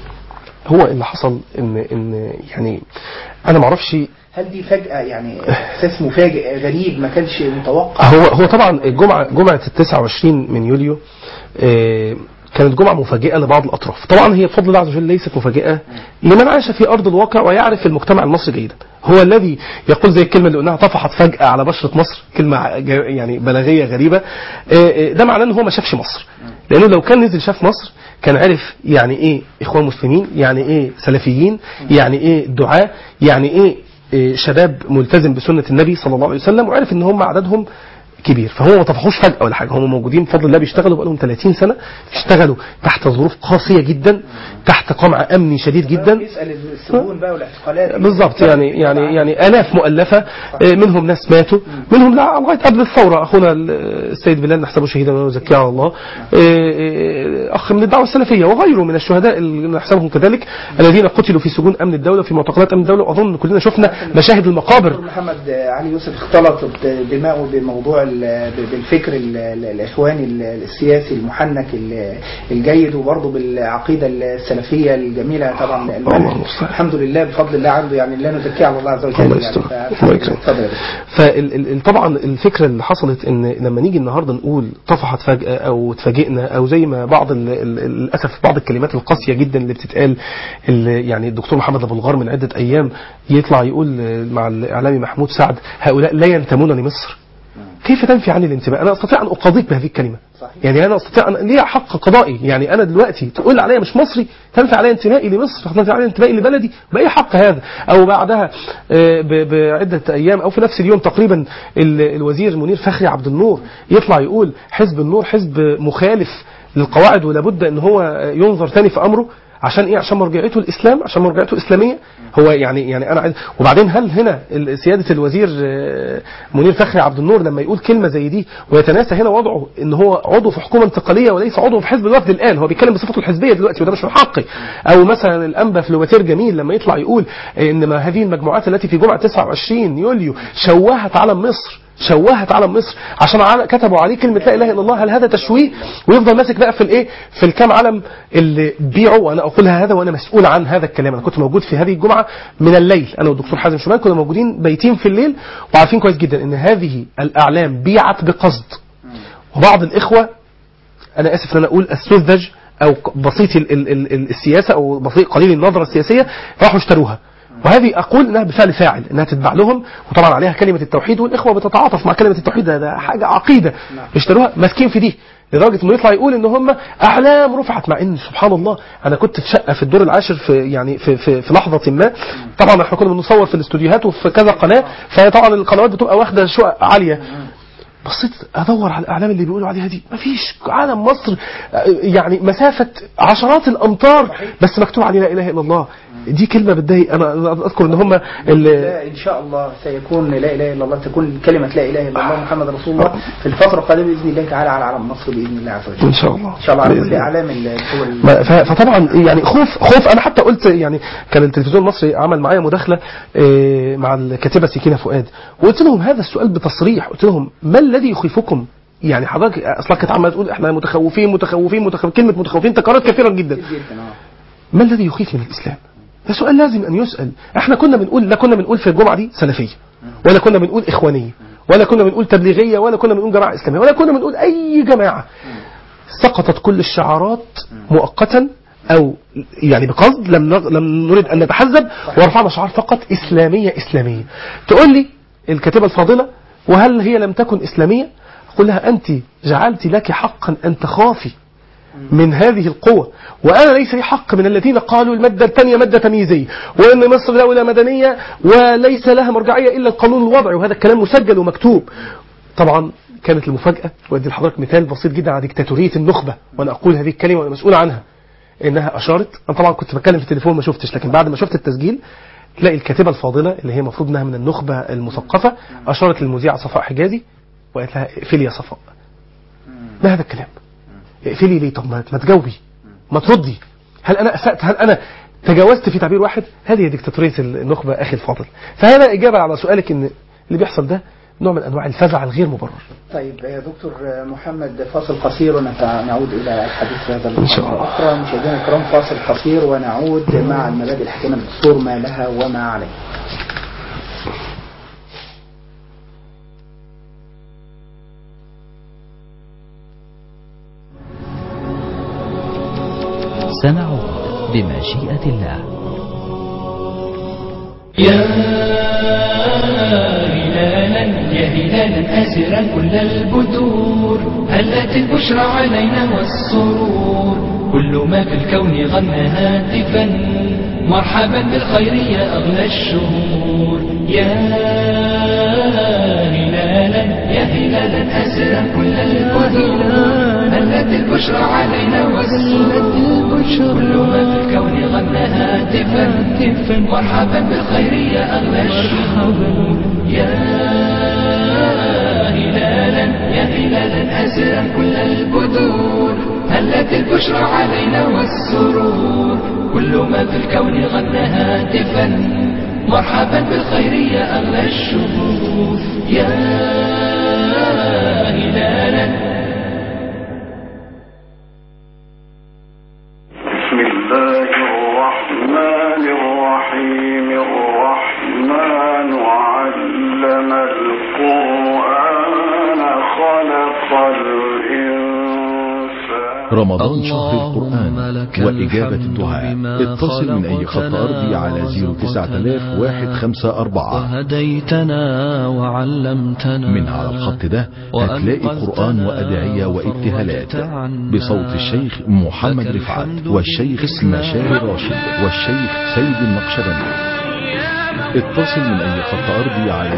هو اللي حصل إن إن يعني أنا معرفش هل دي فجاه يعني احساس مفاجئ غريب ما كانش متوقع هو هو طبعا الجمعه جمعه ال 29 من يوليو آه، كانت جمعه مفاجئه لبعض الاطراف طبعا هي بفضل الله عز وجل ليست مفاجئه لمن عاش في ارض الواقع ويعرف المجتمع المصري جيدا هو الذي يقول زي الكلمه اللي قلناها طفحت فجاه على بشره مصر كلمه جا- يعني بلاغيه غريبه آه، آه، ده معناه ان هو ما شافش مصر لانه لو كان نزل شاف مصر كان عرف يعني ايه اخوان مسلمين يعني ايه سلفيين يعني ايه دعاة يعني ايه إيه، شباب ملتزم بسنة النبي صلى الله عليه وسلم وعرف ان هم عددهم كبير فهو ما طفحوش فجأة ولا حاجة هم موجودين بفضل الله بيشتغلوا بقالهم 30 سنة بيشتغلوا تحت ظروف قاسية جدا تحت قمع أمني شديد جدا يسال السجون بقى والاعتقالات بالظبط يعني يعني يعني آلاف مؤلفة آه، منهم ناس ماتوا منهم لا لغاية قبل الثورة أخونا السيد بلال نحسبه شهيدا ونزكيه على الله آه، آه، أخ من الدعوة السلفية وغيره من الشهداء اللي نحسبهم كذلك الذين قتلوا في سجون أمن الدولة في معتقلات أمن الدولة وأظن كلنا شفنا مشاهد المقابر دكتور محمد علي يوسف اختلطت دماؤه بموضوع ال- بالفكر ال- ال- الاخواني ال- السياسي المحنك ال- الجيد وبرضه بالعقيده السلفيه الجميله طبعا الله المنهج. المستعان. الحمد لله بفضل الله عنده يعني لا نزكيه على الله عز وجل الله يعني يستر. فالحمد الله لله. يكرمك. اتفضل يا دكتور. فطبعا الفكرة اللي حصلت ان لما نيجي النهاردة نقول طفحت فجأة او اتفاجئنا او زي ما بعض ال- ال- للأسف بعض الكلمات القاسية جدا اللي بتتقال اللي يعني الدكتور محمد ابو الغار من عدة ايام يطلع يقول مع الاعلامي محمود سعد هؤلاء لا ينتمون لمصر كيف تنفي عني الانتماء انا استطيع ان اقاضيك بهذه الكلمه صحيح. يعني انا استطيع ان ليا حق قضائي يعني انا دلوقتي تقول عليا مش مصري تنفي عليا انتمائي لمصر تنفي عليا انتمائي لبلدي باي حق هذا او بعدها آه، ب- بعده ايام او في نفس اليوم تقريبا ال- الوزير منير فخري عبد النور يطلع يقول حزب النور حزب مخالف للقواعد ولابد ان هو ينظر تاني في امره عشان ايه عشان مرجعيته الاسلام عشان مرجعيته اسلاميه هو يعني يعني انا عايز وبعدين هل هنا ال- سياده الوزير آه، منير فخري عبد النور لما يقول كلمه زي دي ويتناسى هنا وضعه ان هو عضو في حكومه انتقاليه وليس عضو في حزب الوفد الان هو بيتكلم بصفته الحزبيه دلوقتي وده مش من حقي او مثلا الانبا فلوباتير جميل لما يطلع يقول ان ما هذه المجموعات التي في جمعه 29 يوليو شوهت علم مصر شوهت علم مصر عشان على كتبوا عليه كلمه لا اله الا الله هل هذا تشويه ويفضل ماسك بقى في الايه في الكام علم اللي بيعوا وانا اقولها هذا وانا مسؤول عن هذا الكلام انا كنت موجود في هذه الجمعه من الليل انا والدكتور حازم شمال كنا موجودين بايتين في الليل وعارفين كويس جدا ان هذه الاعلام بيعت بقصد وبعض الاخوه انا اسف ان انا اقول السذج او بسيط ال- ال- ال- ال- السياسه او بسيط قليل النظره السياسيه راحوا اشتروها وهذه اقول انها بفعل فاعل انها تتبع لهم وطبعا عليها كلمه التوحيد والاخوه بتتعاطف مع كلمه التوحيد ده, ده حاجه عقيده اشتروها ماسكين في دي لدرجه انه يطلع يقول ان هم اعلام رفعت مع ان سبحان الله انا كنت في شقه في الدور العاشر في يعني في في, في لحظه ما طبعا احنا كنا بنصور في الاستوديوهات وفي كذا قناه فطبعا القنوات بتبقى واخده شقق عاليه بصيت ادور على الاعلام اللي بيقولوا عليها دي مفيش عالم مصر آه، يعني مسافه عشرات الامتار بس مكتوب عليه لا اله الا الله دي كلمه بتضايق انا اذكر ان هم اللي لا ان شاء الله سيكون لا اله الا الله تكون كلمه لا اله الا الله محمد رسول الله في الفتره القادمه باذن الله تعالى على علم مصر باذن الله عز وجل ان شاء الله ان شاء الله على بإذن كل الله. اعلام الدول ما- ف- فطبعا يعني خوف خوف انا حتى قلت يعني كان التلفزيون المصري عمل معايا مداخله آه، مع الكاتبه سكينه فؤاد وقلت لهم هذا السؤال بتصريح قلت لهم ما الذي يخيفكم يعني حضرتك اصلا كانت عماله تقول احنا متخوفين متخوفين متخوفين كلمه متخوفين تكررت كثيرا جدا جدا اه ما الذي يخيف من الاسلام ده سؤال لازم ان يسال احنا كنا بنقول لا كنا بنقول في الجمعه دي سلفيه ولا كنا بنقول اخوانيه ولا كنا بنقول تبليغيه ولا كنا بنقول جماعه اسلاميه ولا كنا بنقول اي جماعه سقطت كل الشعارات مؤقتا او يعني بقصد لم نغ- لم نريد ان نتحزب ورفعنا شعار فقط اسلاميه اسلاميه تقول لي الكاتبه الفاضله وهل هي لم تكن اسلاميه اقول لها انت جعلت لك حقا ان تخافي من هذه القوة وأنا ليس لي حق من الذين قالوا المادة الثانية مادة تمييزية وأن مصر دولة مدنية وليس لها مرجعية إلا القانون الوضعي وهذا الكلام مسجل ومكتوب طبعا كانت المفاجأة وأدي لحضرتك مثال بسيط جدا على ديكتاتورية النخبة وأنا أقول هذه الكلمة وأنا مسؤول عنها إنها أشارت أنا طبعا كنت بتكلم في التليفون ما شفتش لكن بعد ما شفت التسجيل تلاقي الكاتبة الفاضلة اللي هي المفروض إنها من النخبة المثقفة أشارت للمذيعة صفاء حجازي وقالت لها اقفلي يا صفاء ما هذا الكلام اقفلي ليه طب ما ما تجاوبي ما تردي هل انا اسات هل انا تجاوزت في تعبير واحد هذه هي ديكتاتوريه النخبه اخي الفاضل فهذا اجابه على سؤالك ان اللي بيحصل ده نوع من انواع الفزع الغير مبرر طيب يا دكتور محمد فاصل قصير ونعود الى الحديث في هذا إن شاء الله. اخرى مشاهدينا الكرام فاصل قصير ونعود مع المبادئ الحكيمه للدستور ما لها وما عليه سنعود بمشيئة الله يا هلالا يا هلالا أسرا كل البدور هلت البشرى علينا والسرور كل ما في الكون غنى هاتفا مرحبا بالخير يا أغلى الشهور يا هلالا يا هلالا أسرا كل البدور هلت البشرى علينا والسرور كل ما في الكون غنى هاتفا مرحبا بالخير يا أغلى الشهور يا هلالا يا هلالا أسرا كل البدور هلت البشرى علينا والسرور كل ما في الكون غنى هاتفا مرحبا بالخير يا أغلى الشهور يا هلالا بسم الله الرحمن الرحيم الرحمن علم القرآن خلق الإنسان رمضان شهر القرآن اللهم لك وإجابة الحمد الدعاء بما اتصل من أي خط خلقتنا أرضي على 09154 وهديتنا وعلمتنا من على الخط ده هتلاقي قرآن وأدعية وابتهالات بصوت الشيخ محمد رفعت والشيخ مشاري راشد والشيخ سيد النقشبندي اتصل من أي خط أرضي على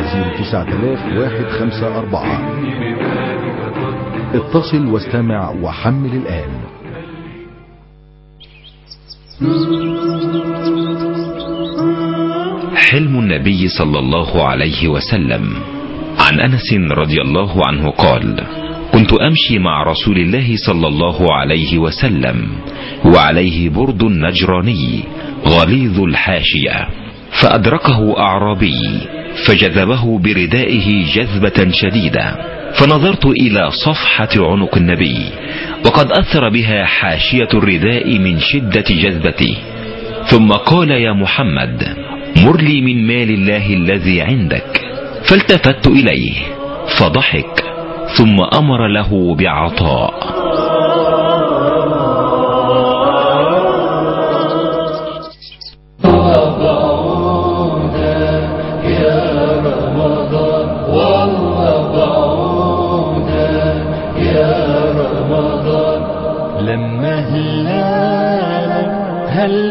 09154 اتصل واستمع وحمل الآن حلم النبي صلى الله عليه وسلم عن انس رضي الله عنه قال كنت امشي مع رسول الله صلى الله عليه وسلم وعليه برد نجراني غليظ الحاشيه فادركه اعرابي فجذبه بردائه جذبه شديده فنظرت الى صفحه عنق النبي وقد اثر بها حاشيه الرداء من شده جذبته ثم قال يا محمد مر لي من مال الله الذي عندك فالتفت اليه فضحك ثم امر له بعطاء لما هلالك هل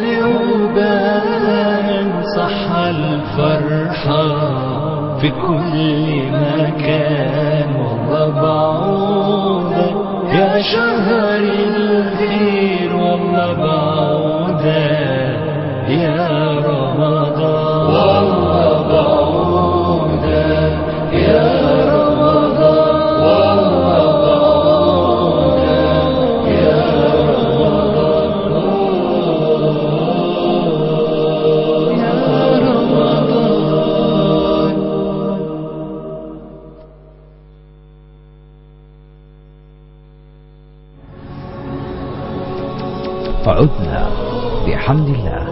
وبان صح الفرحة في كل مكان والله بعودة يا شهر الخير والله بعودة يا رمضان والله بعودة يا رمضان والله بعودة يا رمضان يا رمضان عدنا بحمد الله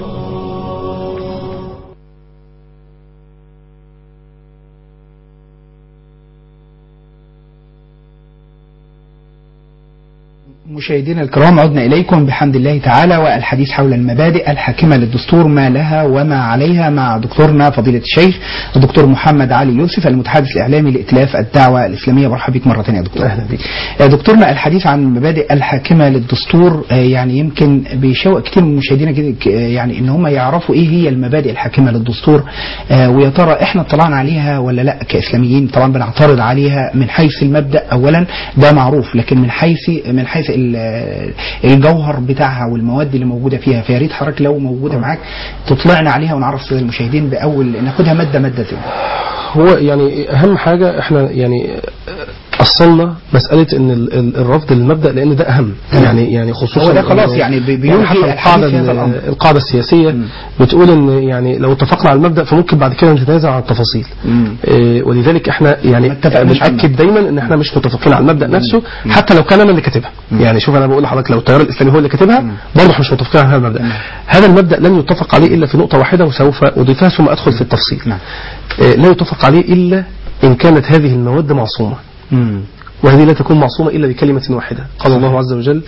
مشاهدينا الكرام عدنا إليكم بحمد الله تعالى والحديث حول المبادئ الحاكمة للدستور ما لها وما عليها مع دكتورنا فضيلة الشيخ الدكتور محمد علي يوسف المتحدث الإعلامي لإتلاف الدعوة الإسلامية مرحبا بك مرة ثانية يا دكتور أهلا بك دكتورنا الحديث عن المبادئ الحاكمة للدستور آه، يعني يمكن بيشوق كتير من مشاهدينا كده ك- آه، يعني إن هم يعرفوا إيه هي المبادئ الحاكمة للدستور آه، ويا ترى إحنا اطلعنا عليها ولا لا كإسلاميين طبعا بنعترض عليها من حيث المبدأ أولا ده معروف لكن من حيث من حيث ال- الجوهر بتاعها والمواد اللي موجوده فيها فيا ريت حضرتك لو موجوده معاك تطلعنا عليها ونعرف الساده المشاهدين باول ناخدها ماده ماده زي هو يعني اهم حاجه احنا يعني اصلنا مساله ان ال- ال- الرفض للمبدا لان ده اهم يعني يعني خصوصا هو ده خلاص إنه- يعني بي- يعني بينهي حتى الحديث القاعده في هذا الأمر. ال- القاعده السياسيه بتقول ان يعني لو اتفقنا على المبدا فممكن بعد كده نتنازع عن التفاصيل إيه، ولذلك احنا يعني اتفقناش عنها. بنأكد دايما ان احنا مش متفقين على المبدا نفسه حتى لو كان انا اللي كاتبها يعني شوف انا بقول لحضرتك لو التيار الاسلامي هو اللي كاتبها برضه احنا مش متفقين على هذا المبدا هذا المبدا لن يتفق عليه الا في نقطه واحده وسوف اضيفها ثم ادخل في التفصيل إيه، لا يتفق عليه الا ان كانت هذه المواد معصومه وهذه لا تكون معصومة إلا بكلمة واحدة قال الله عز وجل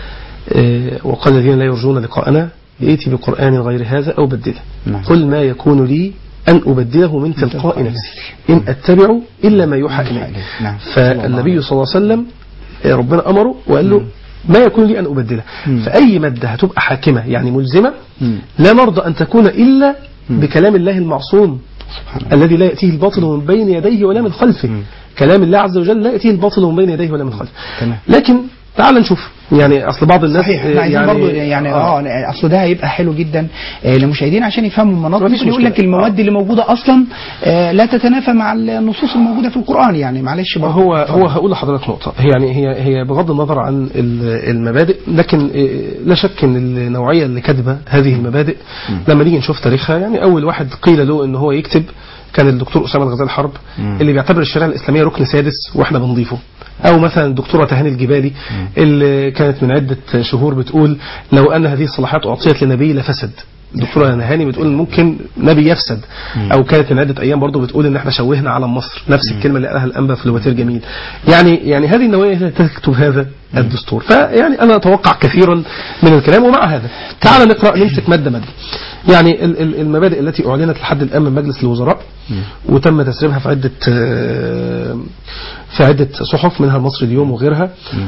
آه، وقال الذين لا يرجون لقاءنا ائتي بقرآن غير هذا أو بدله قل ما يكون لي أن أبدله من تلقاء نفسي إن أتبع إلا ما يوحى إلي نعم. فالنبي صلى الله عليه وسلم آه، ربنا أمره وقال له ما يكون لي أن أبدله فأي مادة هتبقى حاكمة يعني ملزمة لا نرضى أن تكون إلا بكلام الله المعصوم الذي لا يأتيه الباطل من بين يديه ولا من خلفه كلام الله عز وجل لا يأتيه الباطل من بين يديه ولا من خلفه تمام. لكن تعال نشوف يعني أصل بعض الناس صحيح احنا عايزين برضه يعني اه اصل ده هيبقى حلو جدا آه، للمشاهدين عشان يفهموا المناطق مفيش ممكن يقول لك مشكلة. المواد اللي موجوده اصلا آه، لا تتنافى مع النصوص الموجوده في القران يعني معلش برضه هو هو هقول لحضرتك نقطة هي يعني هي هي بغض النظر عن ال- المبادئ لكن إيه، لا شك ان النوعية اللي كاتبة هذه المبادئ لما نيجي نشوف تاريخها يعني اول واحد قيل له ان هو يكتب كان الدكتور اسامه الغزال حرب اللي بيعتبر الشريعه الاسلاميه ركن سادس واحنا بنضيفه او مثلا الدكتوره تهاني الجبالي اللي كانت من عده شهور بتقول لو ان هذه الصلاحيات اعطيت لنبي لفسد الدكتوره نهاني بتقول ممكن نبي يفسد او كانت من عده ايام برضه بتقول ان احنا شوهنا علم مصر نفس الكلمه اللي قالها الانبا في لواتير جميل يعني يعني هذه النوعيه اللي تكتب هذا الدستور فيعني أنا أتوقع كثيرا من الكلام ومع هذا تعال نقرأ نمسك مادة مادة يعني ال- ال- المبادئ التي أعلنت لحد الآن من مجلس الوزراء وتم تسريبها في عدة آه، في عدة صحف منها المصري اليوم وغيرها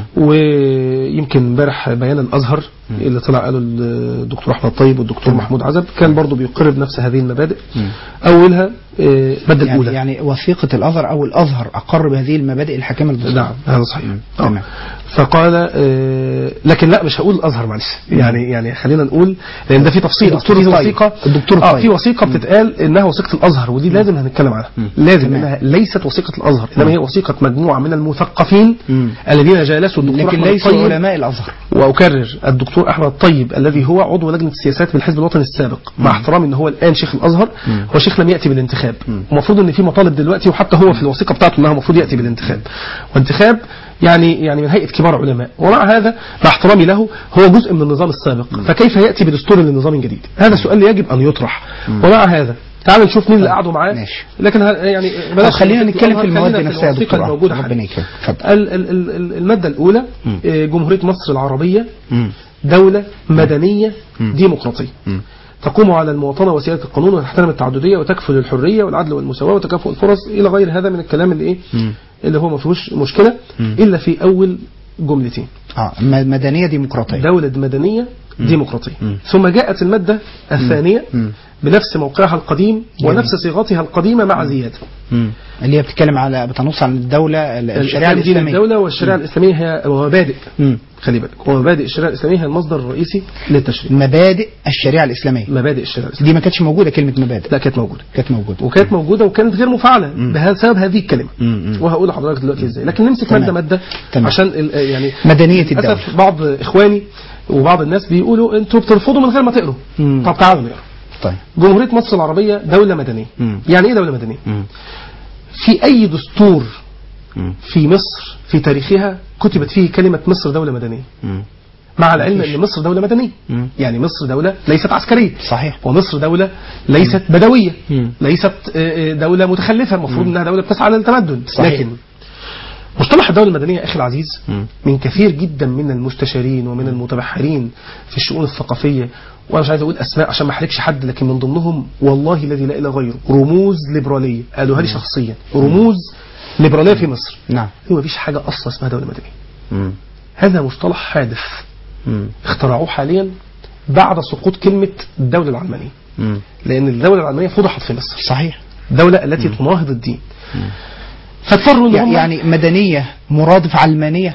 ويمكن امبارح بيان الأزهر اللي طلع قاله الدكتور أحمد طيب والدكتور محمود عزب كان برضو بيقر بنفس هذه المبادئ أولها آه، المادة يعني, الأولى يعني وثيقة الأزهر أو الأزهر أقر بهذه المبادئ الحاكمة للدستور نعم هذا صحيح آه. تمام. فقال آه لكن لا مش هقول الازهر معلش يعني يعني خلينا نقول لان ده في تفصيل الدكتور في الطيب. وثيقه الدكتور اه الطيب. في وثيقه بتتقال انها وثيقه الازهر ودي لازم هنتكلم عنها لازم انها ليست وثيقه الازهر انما هي وثيقه مجموعه من المثقفين مم. الذين جالسوا الدكتور لكن احمد ليسوا الطيب علماء الأزهر واكرر الدكتور احمد الطيب الذي هو عضو لجنه السياسات بالحزب الوطني السابق مع احترامي ان هو الان شيخ الازهر هو شيخ لم ياتي بالانتخاب ومفروض ان في مطالب دلوقتي وحتى هو في الوثيقه بتاعته انها المفروض ياتي بالانتخاب وانتخاب يعني يعني من هيئه كبار علماء ومع هذا مع احترامي له هو جزء من النظام السابق فكيف ياتي بدستور لنظام جديد هذا سؤال يجب ان يطرح ومع هذا تعال نشوف مين اللي قعدوا معاه ماشي. لكن ه- يعني طب بلاش خلينا نمسك نتكلم في الأزهر، المواد خلينا نفسها يا الوثيقة دكتور الموجودة ربنا حاليا. يكرمك اتفضل ال- ال- ال- ال- المادة الأولى آه، جمهورية مصر العربية مم. دولة مدنية ديمقراطية تقوم على المواطنة وسيادة القانون وتحترم التعددية وتكفل الحرية والعدل والمساواة وتكافؤ الفرص إلى غير هذا من الكلام اللي إيه اللي هو ما فيهوش مشكلة إلا في أول جملتين اه م- مدنية ديمقراطية دولة مدنية ديمقراطية ثم جاءت المادة الثانية بنفس موقعها القديم ونفس صيغتها القديمة مع زيادة مم. اللي هي بتتكلم على بتنص عن الدولة الشريعة الشريعة دين الإسلامية الدولة والشريعة الإسلامية هي ومبادئ مم. خلي بالك ومبادئ الشريعة الإسلامية هي المصدر الرئيسي للتشريع مبادئ الشريعة الإسلامية مبادئ الشريعة الإسلامية دي ما كانتش موجودة كلمة مبادئ لا كانت موجودة كانت موجودة وكانت موجودة وكانت غير مفعلة بسبب هذه الكلمة مم. وهقول لحضرتك دلوقتي ازاي لكن نمسك تمام. مادة مادة تمام. عشان ال- يعني مدنية الدولة للأسف بعض إخواني وبعض الناس بيقولوا انتوا بترفضوا من غير ما تقروا مم. طب تعالوا نقرا طيب جمهورية مصر العربية دولة مدنية مم. يعني ايه دولة مدنية مم. في أي دستور مم. في مصر في تاريخها كتبت فيه كلمة مصر دولة مدنية مم. مع العلم ان مصر دولة مدنية مم. يعني مصر دولة ليست عسكرية صحيح ومصر دولة ليست بدوية مم. ليست آه، آه، دولة متخلفة المفروض انها دولة بتسعى للتمدن صحيح. لكن مصطلح الدولة المدنية أخي العزيز مم. من كثير جدا من المستشارين ومن المتبحرين في الشؤون الثقافية وأنا مش عايز أقول أسماء عشان ما أحرجش حد لكن من ضمنهم والله الذي لا إله غيره رموز ليبرالية قالوها لي شخصيا رموز ليبرالية في مصر نعم هو مفيش حاجة أصلا اسمها دولة مدنية مم. هذا مصطلح حادث مم. اخترعوه حاليا بعد سقوط كلمة الدولة العلمانية مم. لأن الدولة العلمانية فضحت في مصر صحيح الدولة التي تناهض الدين فاضطروا ان هم يعني مدنية مرادف علمانية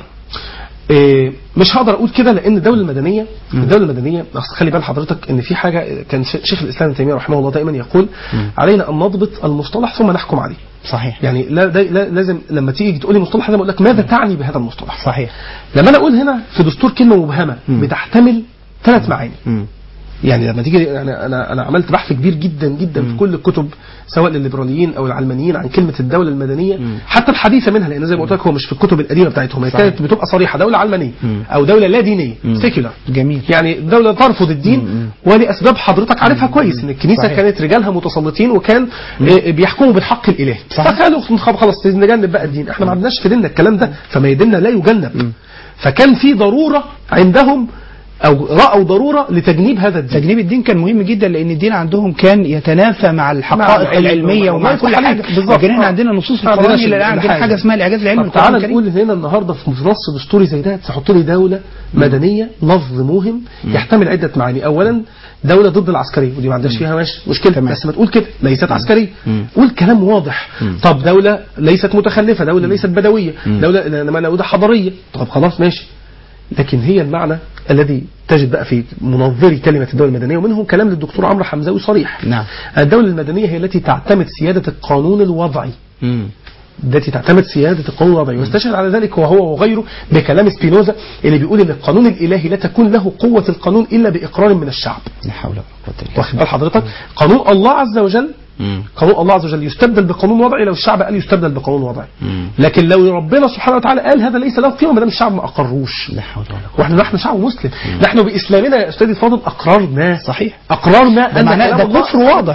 إيه، مش هقدر اقول كده لان الدوله المدنيه الدوله المدنيه أصل خلي بال حضرتك ان في حاجه كان ش- شيخ الاسلام ابن تيميه رحمه الله دائما يقول علينا ان نضبط المصطلح ثم نحكم عليه صحيح يعني لا, دا لا لازم لما تيجي تقول لي مصطلح لازم اقول لك ماذا تعني بهذا المصطلح صحيح لما انا اقول هنا في دستور كلمه مبهمه بتحتمل ثلاث معاني مم. يعني لما تيجي يعني انا انا عملت بحث كبير جدا جدا في كل الكتب سواء للليبراليين او العلمانيين عن كلمه الدوله المدنيه حتى الحديثه منها لان زي ما قلت لك هو مش في الكتب القديمه بتاعتهم هي كانت بتبقى صريحه دوله علمانيه او دوله لا دينيه سيكولار جميل يعني دولة ترفض الدين ولأسباب حضرتك عارفها كويس إن الكنيسة صحيح. كانت رجالها متسلطين وكان آه، بيحكموا بالحق الإلهي صحيح. فقالوا خ- خلاص نجنب بقى الدين احنا ما عندناش في ديننا الكلام ده فما ديننا لا يجنب فكان في ضرورة عندهم أو رأوا ضرورة لتجنيب هذا الدين تجنيب الدين كان مهم جدا لان الدين عندهم كان يتنافى مع الحقائق العلم العلميه ومع ومع كل كل حاجه حاجة. بالظبط. لكن احنا آه. عندنا نصوص ما القران عندناش اللي عندنا الحاجة. حاجه اسمها الاعجاز العلمي طب تعالى نقول هنا النهارده في نص دستوري زي ده تحط لي دوله مدنيه لفظ موهم يحتمل عده معاني اولا دوله ضد العسكريه ودي ما عندهاش فيها ماشي مشكله تمام. بس ما تقول كده ليست عسكريه قول كلام واضح طب دوله ليست متخلفه دوله ليست بدويه دوله انما دوله حضاريه طب خلاص ماشي لكن هي المعنى الذي تجد بقى في منظري كلمة الدولة المدنية ومنهم كلام للدكتور عمرو حمزاوي صريح نعم. الدولة المدنية هي التي تعتمد سيادة القانون الوضعي التي تعتمد سيادة القانون الوضعي واستشهد على ذلك وهو وغيره بكلام سبينوزا اللي بيقول ان القانون الالهي لا تكون له قوة القانون الا باقرار من الشعب لا حول ولا قوه الا واخد بال حضرتك قانون الله عز وجل قانون الله عز وجل يستبدل بقانون وضعي لو الشعب قال يستبدل بقانون وضعي لكن لو ربنا سبحانه وتعالى قال هذا ليس له قيمه ما دام الشعب ما اقروش لا حول ولا قوه واحنا نحن شعب مسلم نحن باسلامنا يا استاذي الفاضل اقررنا صحيح اقررنا ده ان معناه كلام ده الله كفر واضح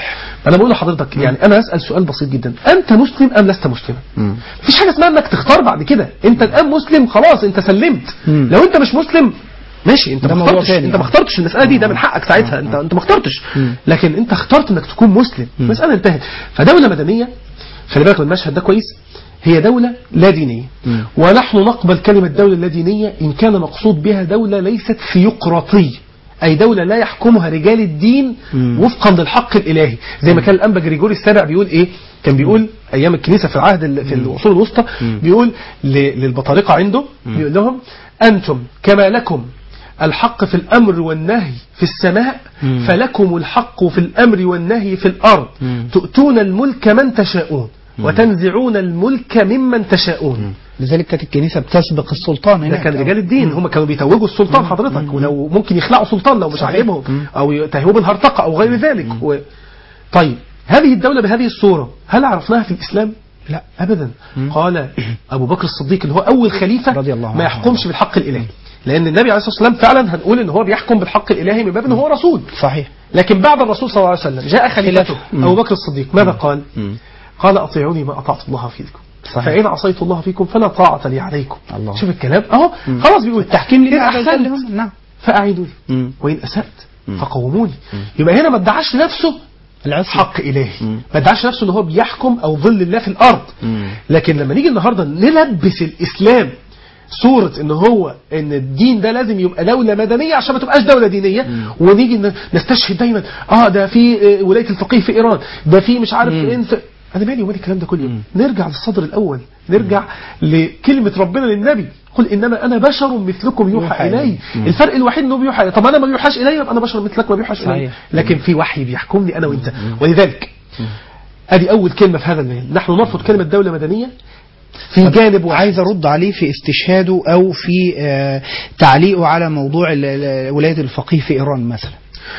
انا بقول لحضرتك يعني انا اسال سؤال بسيط جدا انت مسلم ام لست مسلما مفيش حاجه اسمها انك تختار بعد كده انت الان مسلم خلاص انت سلمت مم. لو انت مش مسلم ماشي انت ده ما موضوع اخترتش تاني. انت ما اخترتش المساله دي ده من حقك ساعتها انت انت ما اخترتش لكن انت اخترت انك تكون مسلم المساله انتهت فدوله مدنيه خلي بالك من المشهد ده كويس هي دولة لا دينية ونحن نقبل كلمة دولة لا دينية إن كان مقصود بها دولة ليست ثيوقراطية أي دولة لا يحكمها رجال الدين وفقا للحق الإلهي زي ما كان الأنبا جريجوري السابع بيقول إيه كان بيقول أيام الكنيسة في العهد ال- في العصور الوسطى بيقول ل- للبطارقة عنده بيقول لهم أنتم كما لكم الحق في الأمر والنهي في السماء فلكم الحق في الأمر والنهي في الأرض تؤتون الملك من تشاءون وتنزعون الملك ممن تشاءون لذلك كانت الكنيسة بتسبق السلطان ده هناك كان رجال الدين هم كانوا بيتوجوا السلطان حضرتك ولو ممكن يخلعوا سلطان لو مش صحيح. عاجبهم او يتهموه بالهرطقه او غير ذلك و... طيب هذه الدولة بهذه الصورة هل عرفناها في الإسلام؟ لا أبدا قال أبو بكر الصديق اللي هو أول خليفة رضي الله عنه. ما يحكمش بالحق الإلهي لأن النبي عليه الصلاة والسلام فعلا هنقول إن هو بيحكم بالحق الإلهي من باب إن هو رسول صحيح لكن بعد الرسول صلى الله عليه وسلم جاء خليفته خلافة. أبو بكر الصديق ماذا قال؟ قال أطيعوني ما أطعت الله فيكم صحيح. فإن عصيت الله فيكم فلا طاعة لي عليكم الله. شوف الكلام أهو خلاص بيقول التحكيم إن لله عز وجل أحسنت هم. نعم فأعيدوني مم. وإن أسأت فقوموني يبقى هنا ما ادعاش نفسه العصر حق إلهي ما ادعاش نفسه ان هو بيحكم أو ظل الله في الأرض لكن لما نيجي النهاردة نلبس الإسلام صورة ان هو ان الدين ده لازم يبقى دولة مدنية عشان ما تبقاش دولة دينية ونيجي ن- نستشهد دايما اه ده في آه، ولاية الفقيه في ايران ده في مش عارف فين في انا مالي ومال الكلام ده كله نرجع للصدر الاول نرجع لكلمة ربنا للنبي قل انما انا بشر مثلكم يوحى يوحى الي إلي. الفرق الوحيد انه بيوحى إلي. طب انا ما بيوحاش الي يبقى انا بشر مثلك ما بيوحاش الي صحيح. لكن في وحي بيحكمني انا وانت ولذلك ادي اول كلمة في هذا المجال نحن نرفض كلمة دولة مدنية في جانب واحد عايز ارد عليه في استشهاده او في آه، تعليقه على موضوع ال- ال- ولايه الفقيه في ايران مثلا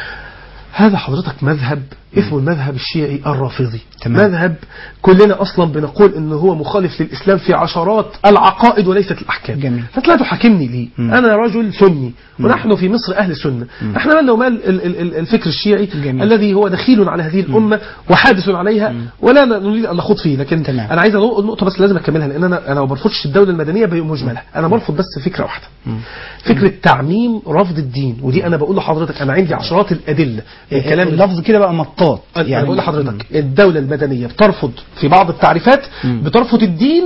هذا حضرتك مذهب اسمه المذهب الشيعي الرافضي تمام. مذهب كلنا اصلا بنقول ان هو مخالف للاسلام في عشرات العقائد وليست الاحكام جميل. فانت لا تحاكمني ليه مم. انا رجل سني ونحن في مصر اهل سنه احنا مالنا ومال ال- ال- ال- الفكر الشيعي جميل. الذي هو دخيل على هذه الامه وحادث عليها ولا ن- نريد ان نخوض فيه لكن تمام. انا عايز اقول نقطه بس لازم اكملها لان انا انا ما برفضش الدوله المدنيه بمجملها انا برفض بس فكره واحده فكره تعميم رفض الدين ودي انا بقول لحضرتك انا عندي عشرات الادله الكلام اللفظ كده بقى مطاط يعني بقول لحضرتك الدولة المدنية بترفض في بعض التعريفات بترفض الدين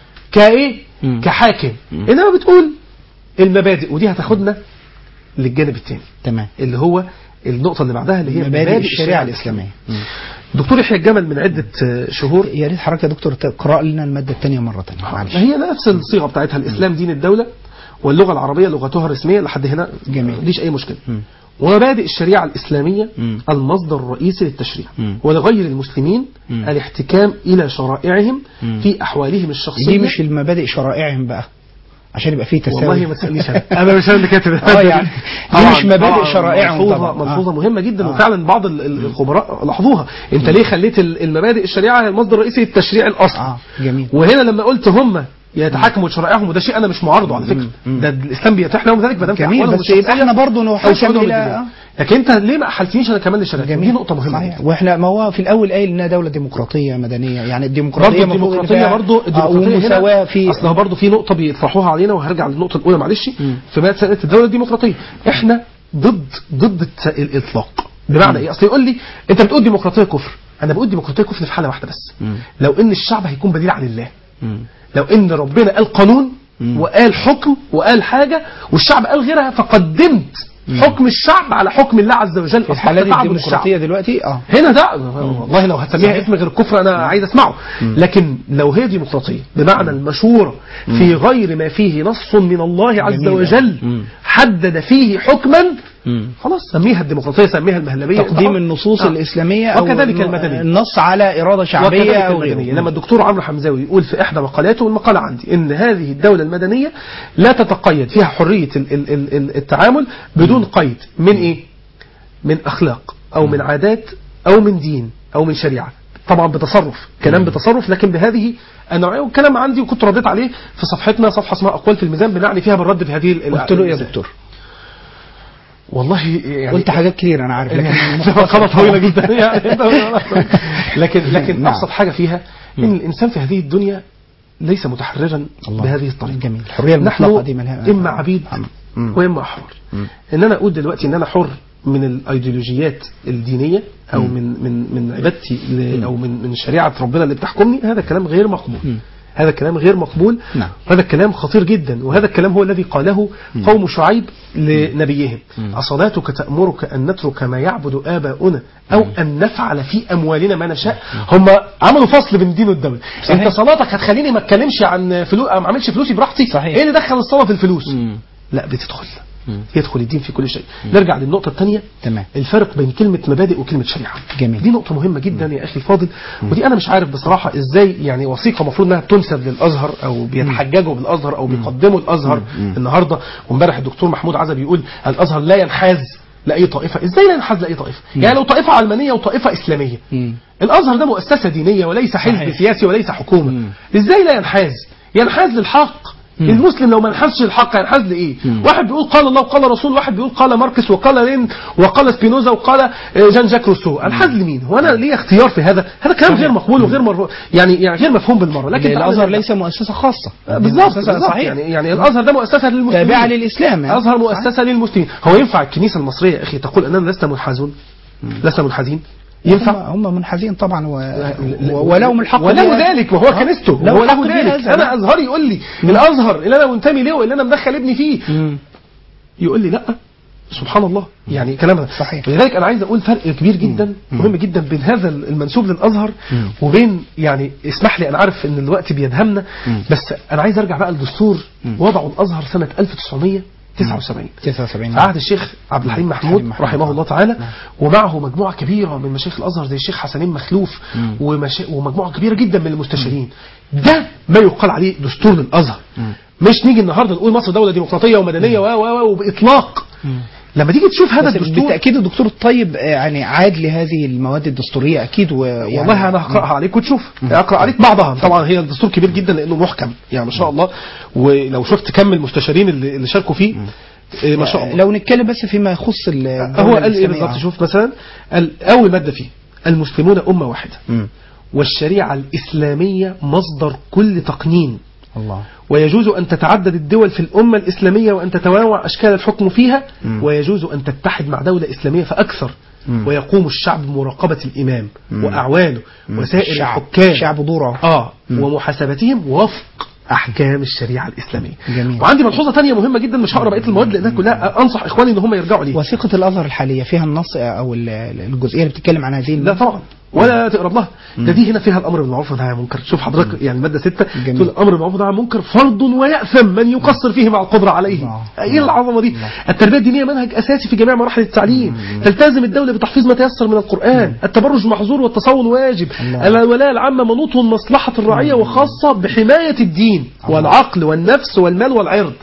كايه مم. كحاكم انما بتقول المبادئ ودي هتاخدنا للجانب الثاني تمام اللي هو النقطة اللي بعدها اللي هي مبادئ الشريعه الاسلاميه دكتور يحيى الجمل من عدة آه، شهور يا ريت حضرتك يا دكتور تقرا لنا الماده الثانيه مره ثانيه معلش هي نفس الصيغة بتاعتها الإسلام دين الدولة واللغة العربية لغتها الرسمية لحد هنا جميل. ما عنديش أي مشكلة ومبادئ الشريعة الإسلامية مم. المصدر الرئيسي للتشريع مم. ولغير المسلمين مم. الاحتكام إلى شرائعهم مم. في أحوالهم الشخصية دي مش المبادئ شرائعهم بقى عشان يبقى فيه تساوي والله ما تسألنيش أنا أنا مش أنا اللي كاتب اه يعني دي طبعاً، مش مبادئ طبعاً شرائعهم ملحوظة طبعا ملحوظة آه. مهمة جدا آه. وفعلا بعض ال- ال- الخبراء لاحظوها أنت ليه خليت ال- المبادئ الشريعة هي المصدر الرئيسي للتشريع الأصلي اه جميل وهنا لما قلت هم يتحكموا بشرائعهم وده شيء انا مش معارضه على فكره ده الاسلام بيتيح لهم ذلك ما دام في جميل أحوالهم بس يبقى الشخصية احنا برضه أو نحكم شؤونهم الى الدينية. لكن انت ليه ما احلتنيش انا كمان للشرائع دي نقطه مهمه صحيح. جدا واحنا ما هو في الاول قايل انها دوله ديمقراطيه مدنيه يعني الديمقراطيه برضه المفروض إن الديمقراطيه فيها- برضه آه، الديمقراطيه ومساواه هنا في اصلها برضه في نقطه بيطرحوها علينا وهرجع للنقطه الاولى معلش في مساله الدوله الديمقراطيه احنا ضد ضد الت- الاطلاق بمعنى ايه اصل يقول لي انت بتقول ديمقراطيه كفر انا بقول ديمقراطيه كفر في حاله واحده بس لو ان الشعب هيكون بديل عن الله لو ان ربنا قال قانون وقال حكم وقال حاجه والشعب قال غيرها فقدمت حكم الشعب على حكم الله عز وجل في الحالات أصبحت تعبد الديمقراطيه دلوقتي اه هنا ده والله لو هتسميها اسم غير الكفر انا عايز اسمعه لكن لو هي ديمقراطيه بمعنى المشوره في غير ما فيه نص من الله عز جميل. وجل مم. حدد فيه حكما خلاص سميها الديمقراطيه سميها المهلبيه تقديم النصوص آه. الاسلاميه او وكذلك الن- المدنيه النص على اراده شعبيه وكذلك او المدنية غيره لما الدكتور عمرو حمزاوي يقول في إحدى مقالاته والمقالة عندي إن هذه الدولة المدنية لا تتقيد فيها حرية ال- ال- ال- ال- التعامل بدون قيد من إيه؟ من أخلاق أو من عادات أو من دين أو من شريعة طبعا بتصرف كلام بتصرف لكن بهذه النوعية والكلام عندي وكنت رديت عليه في صفحتنا صفحة اسمها أقوال في الميزان بنعني فيها بالرد في هذه ال- قلت له يا المسائل. دكتور والله يعني قلت حاجات كتير انا عارف لكن خبر طويله جدا يعني لكن لكن نعم. ابسط حاجه فيها ان الانسان في هذه الدنيا ليس متحررا الله. بهذه الطريقه جميل الحريه نحن المطلقه دي ملها اما عبيد مم. واما احرار ان انا اقول دلوقتي ان انا حر من الايديولوجيات الدينيه او من من من عبادتي ل- او من من شريعه ربنا اللي بتحكمني هذا كلام غير مقبول هذا كلام غير مقبول نعم. هذا الكلام خطير جدا وهذا الكلام هو الذي قاله قوم شعيب لنبيهم أصلاتك تأمرك أن نترك ما يعبد آباؤنا أو أن نفعل في أموالنا ما نشاء هم عملوا فصل بين الدين والدولة صحيح. أنت صلاتك هتخليني ما اتكلمش عن فلوس ما اعملش فلوسي براحتي صحيح. ايه اللي دخل الصلاة في الفلوس لا بتدخل يدخل الدين في كل شيء نرجع للنقطة الثانية تمام. الفرق بين كلمة مبادئ وكلمة شريعة جميل. دي نقطة مهمة جدا يا أخي الفاضل ودي أنا مش عارف بصراحة إزاي يعني وثيقة المفروض إنها تنسب للأزهر أو بيتحججوا بالأزهر أو بيقدموا الأزهر النهاردة وامبارح الدكتور محمود عزب بيقول الأزهر لا ينحاز لأي طائفة إزاي لا ينحاز لأي طائفة يعني لو طائفة علمانية وطائفة إسلامية مم. الأزهر ده مؤسسة دينية وليس حزب صحيح. سياسي وليس حكومة إزاي لا ينحاز ينحاز للحق المسلم لو ما انحازش للحق ينحاز لايه؟ واحد بيقول قال الله وقال رسول واحد بيقول قال ماركس وقال لين وقال سبينوزا وقال آه، جان جاك روسو انحاز لمين؟ هو انا ليه اختيار في هذا؟ هذا كلام غير مقبول وغير مرفوض يعني يعني غير مفهوم بالمره لكن لكن تعالى الازهر نرجع. ليس مؤسسه خاصه آه، بالظبط مؤسسة بالظبط. صحيح يعني يعني الازهر ده مؤسسه للمسلمين تابعه للاسلام يعني. الازهر مؤسسه للمسلمين هو ينفع الكنيسه المصريه يا اخي تقول اننا لسنا منحازون؟ لسنا منحازين؟ ينفع؟ هم هم منحازين طبعا و... و... ولهم الحق وله بها. ذلك وهو كنيسته له وهو الحق له بها ذلك هذا. انا ازهري يقول لي الازهر اللي انا منتمي ليه واللي انا مدخل ابني فيه مم. يقول لي لا سبحان الله يعني كلام ده. صحيح. ولذلك انا عايز اقول فرق كبير جدا مهم جدا بين هذا المنسوب للازهر وبين يعني اسمح لي انا عارف ان الوقت بيدهمنا بس انا عايز ارجع بقى للدستور وضعوا الازهر سنه 1979 79 في عهد الشيخ عبد الحليم محمود محمود. رحمه الله تعالى ومعه مجموعة كبيرة من مشايخ الأزهر زي الشيخ حسنين مخلوف ومشا... ومجموعة كبيرة جدا من المستشارين ده ما يقال عليه دستور للأزهر مش نيجي النهاردة نقول مصر دولة ديمقراطية ومدنية و و و وبإطلاق لما تيجي تشوف هذا بس الدستور بالتاكيد الدكتور الطيب آه، يعني عاد لهذه المواد الدستوريه اكيد ويعني والله انا هقراها عليك وتشوف اقرا عليك بعضها طبعا هي الدستور كبير جدا لانه محكم يعني ما شاء الله ولو شفت كم المستشارين اللي, اللي شاركوا فيه إيه ما شاء الله لو نتكلم بس فيما يخص ال- الدولة هو قال ايه الإسلامية. بالظبط شوف مثلا قال اول ماده فيه المسلمون امه واحده مم. والشريعه الاسلاميه مصدر كل تقنين الله ويجوز أن تتعدد الدول في الأمة الإسلامية وأن تتنوع أشكال الحكم فيها ويجوز أن تتحد مع دولة إسلامية فأكثر ويقوم الشعب بمراقبة الإمام وأعوانه وسائر الشعب. الحكام الشعب دوره. آه ومحاسبتهم وفق أحكام الشريعة الإسلامية جميل. وعندي ملحوظة تانية مهمة جدا مش هقرا بقية المواد لأنها كلها أنصح إخواني إن هم يرجعوا ليها وثيقه الازهر الحاليه فيها النص او ال- الجزئيه اللي بتتكلم عن هذه لا طبعا ولا تقرب لها ده دي هنا فيها الامر بالمعروف والنهي عن المنكر شوف حضرتك يعني الماده 6 جميل. تقول الامر بالمعروف والنهي عن المنكر فرض ويأثم من يقصر فيه مع القدره عليه الله. ايه العظمه دي التربيه الدينيه منهج اساسي في جميع مراحل التعليم تلتزم الدوله بتحفيظ ما تيسر من القران التبرج محظور والتصون واجب الولاء العامه منوط مصلحه الرعيه وخاصه بحمايه الدين والعقل والنفس والمال والعرض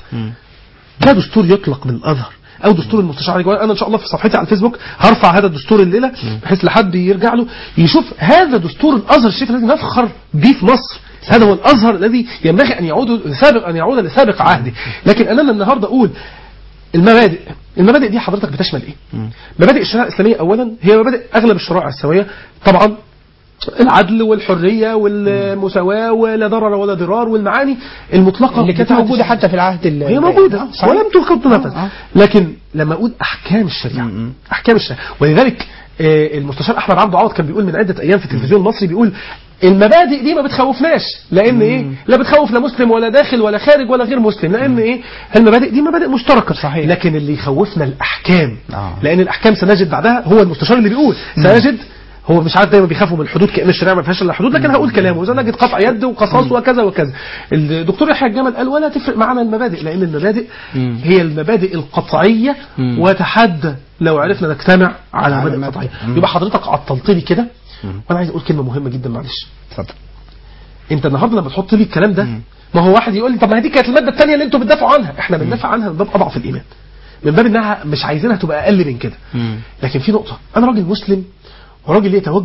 ده دستور يطلق من الازهر او دستور المستشار علي جواد انا ان شاء الله في صفحتي على الفيسبوك هرفع هذا الدستور الليله بحيث لحد يرجع له يشوف هذا دستور الازهر الشريف الذي نفخر به في مصر هذا هو الازهر الذي ينبغي ان يعود لسابق ان يعود لسابق عهده لكن انا النهارده اقول المبادئ المبادئ دي حضرتك بتشمل ايه مبادئ الشريعه الاسلاميه اولا هي مبادئ اغلب الشرائع السويه طبعا العدل والحريه والمساواه ولا ضرر ولا ضرار والمعاني المطلقه اللي كانت بتاعت موجوده حتى في العهد ال- هي موجودة آه، صحيح. ولم تلقى تنفذ آه، آه. لكن لما أقول أحكام الشريعة أحكام الشريعة ولذلك آه، المستشار أحمد عبد عوض كان بيقول من عدة أيام في التلفزيون المصري بيقول المبادئ دي ما بتخوفناش لان ايه لا بتخوف لا مسلم ولا داخل ولا خارج ولا غير مسلم لان ايه المبادئ دي مبادئ مشتركه صحيح. لكن اللي يخوفنا الاحكام آه. لان الاحكام سنجد بعدها هو المستشار اللي بيقول سنجد هو مش عارف دايما بيخافوا من الحدود كان الشريعه ما فيهاش الا حدود لكن هقول كلامه اذا نجد قطع يد وقصاص وكذا وكذا الدكتور يحيى الجمل قال ولا تفرق معنا المبادئ لان المبادئ هي المبادئ القطعيه وتحدى لو عرفنا نجتمع على على مبادئ مبدأ. قطعيه يبقى حضرتك عطلت لي كده وانا عايز اقول كلمه مهمه جدا معلش اتفضل انت النهارده لما بتحط لي الكلام ده ما هو واحد يقول لي طب ما هي دي كانت الماده الثانيه اللي انتوا بتدافعوا عنها احنا بندافع عنها من باب اضعف الايمان من باب انها مش عايزينها تبقى اقل من كده لكن في نقطه انا راجل مسلم وراجل ليه توجه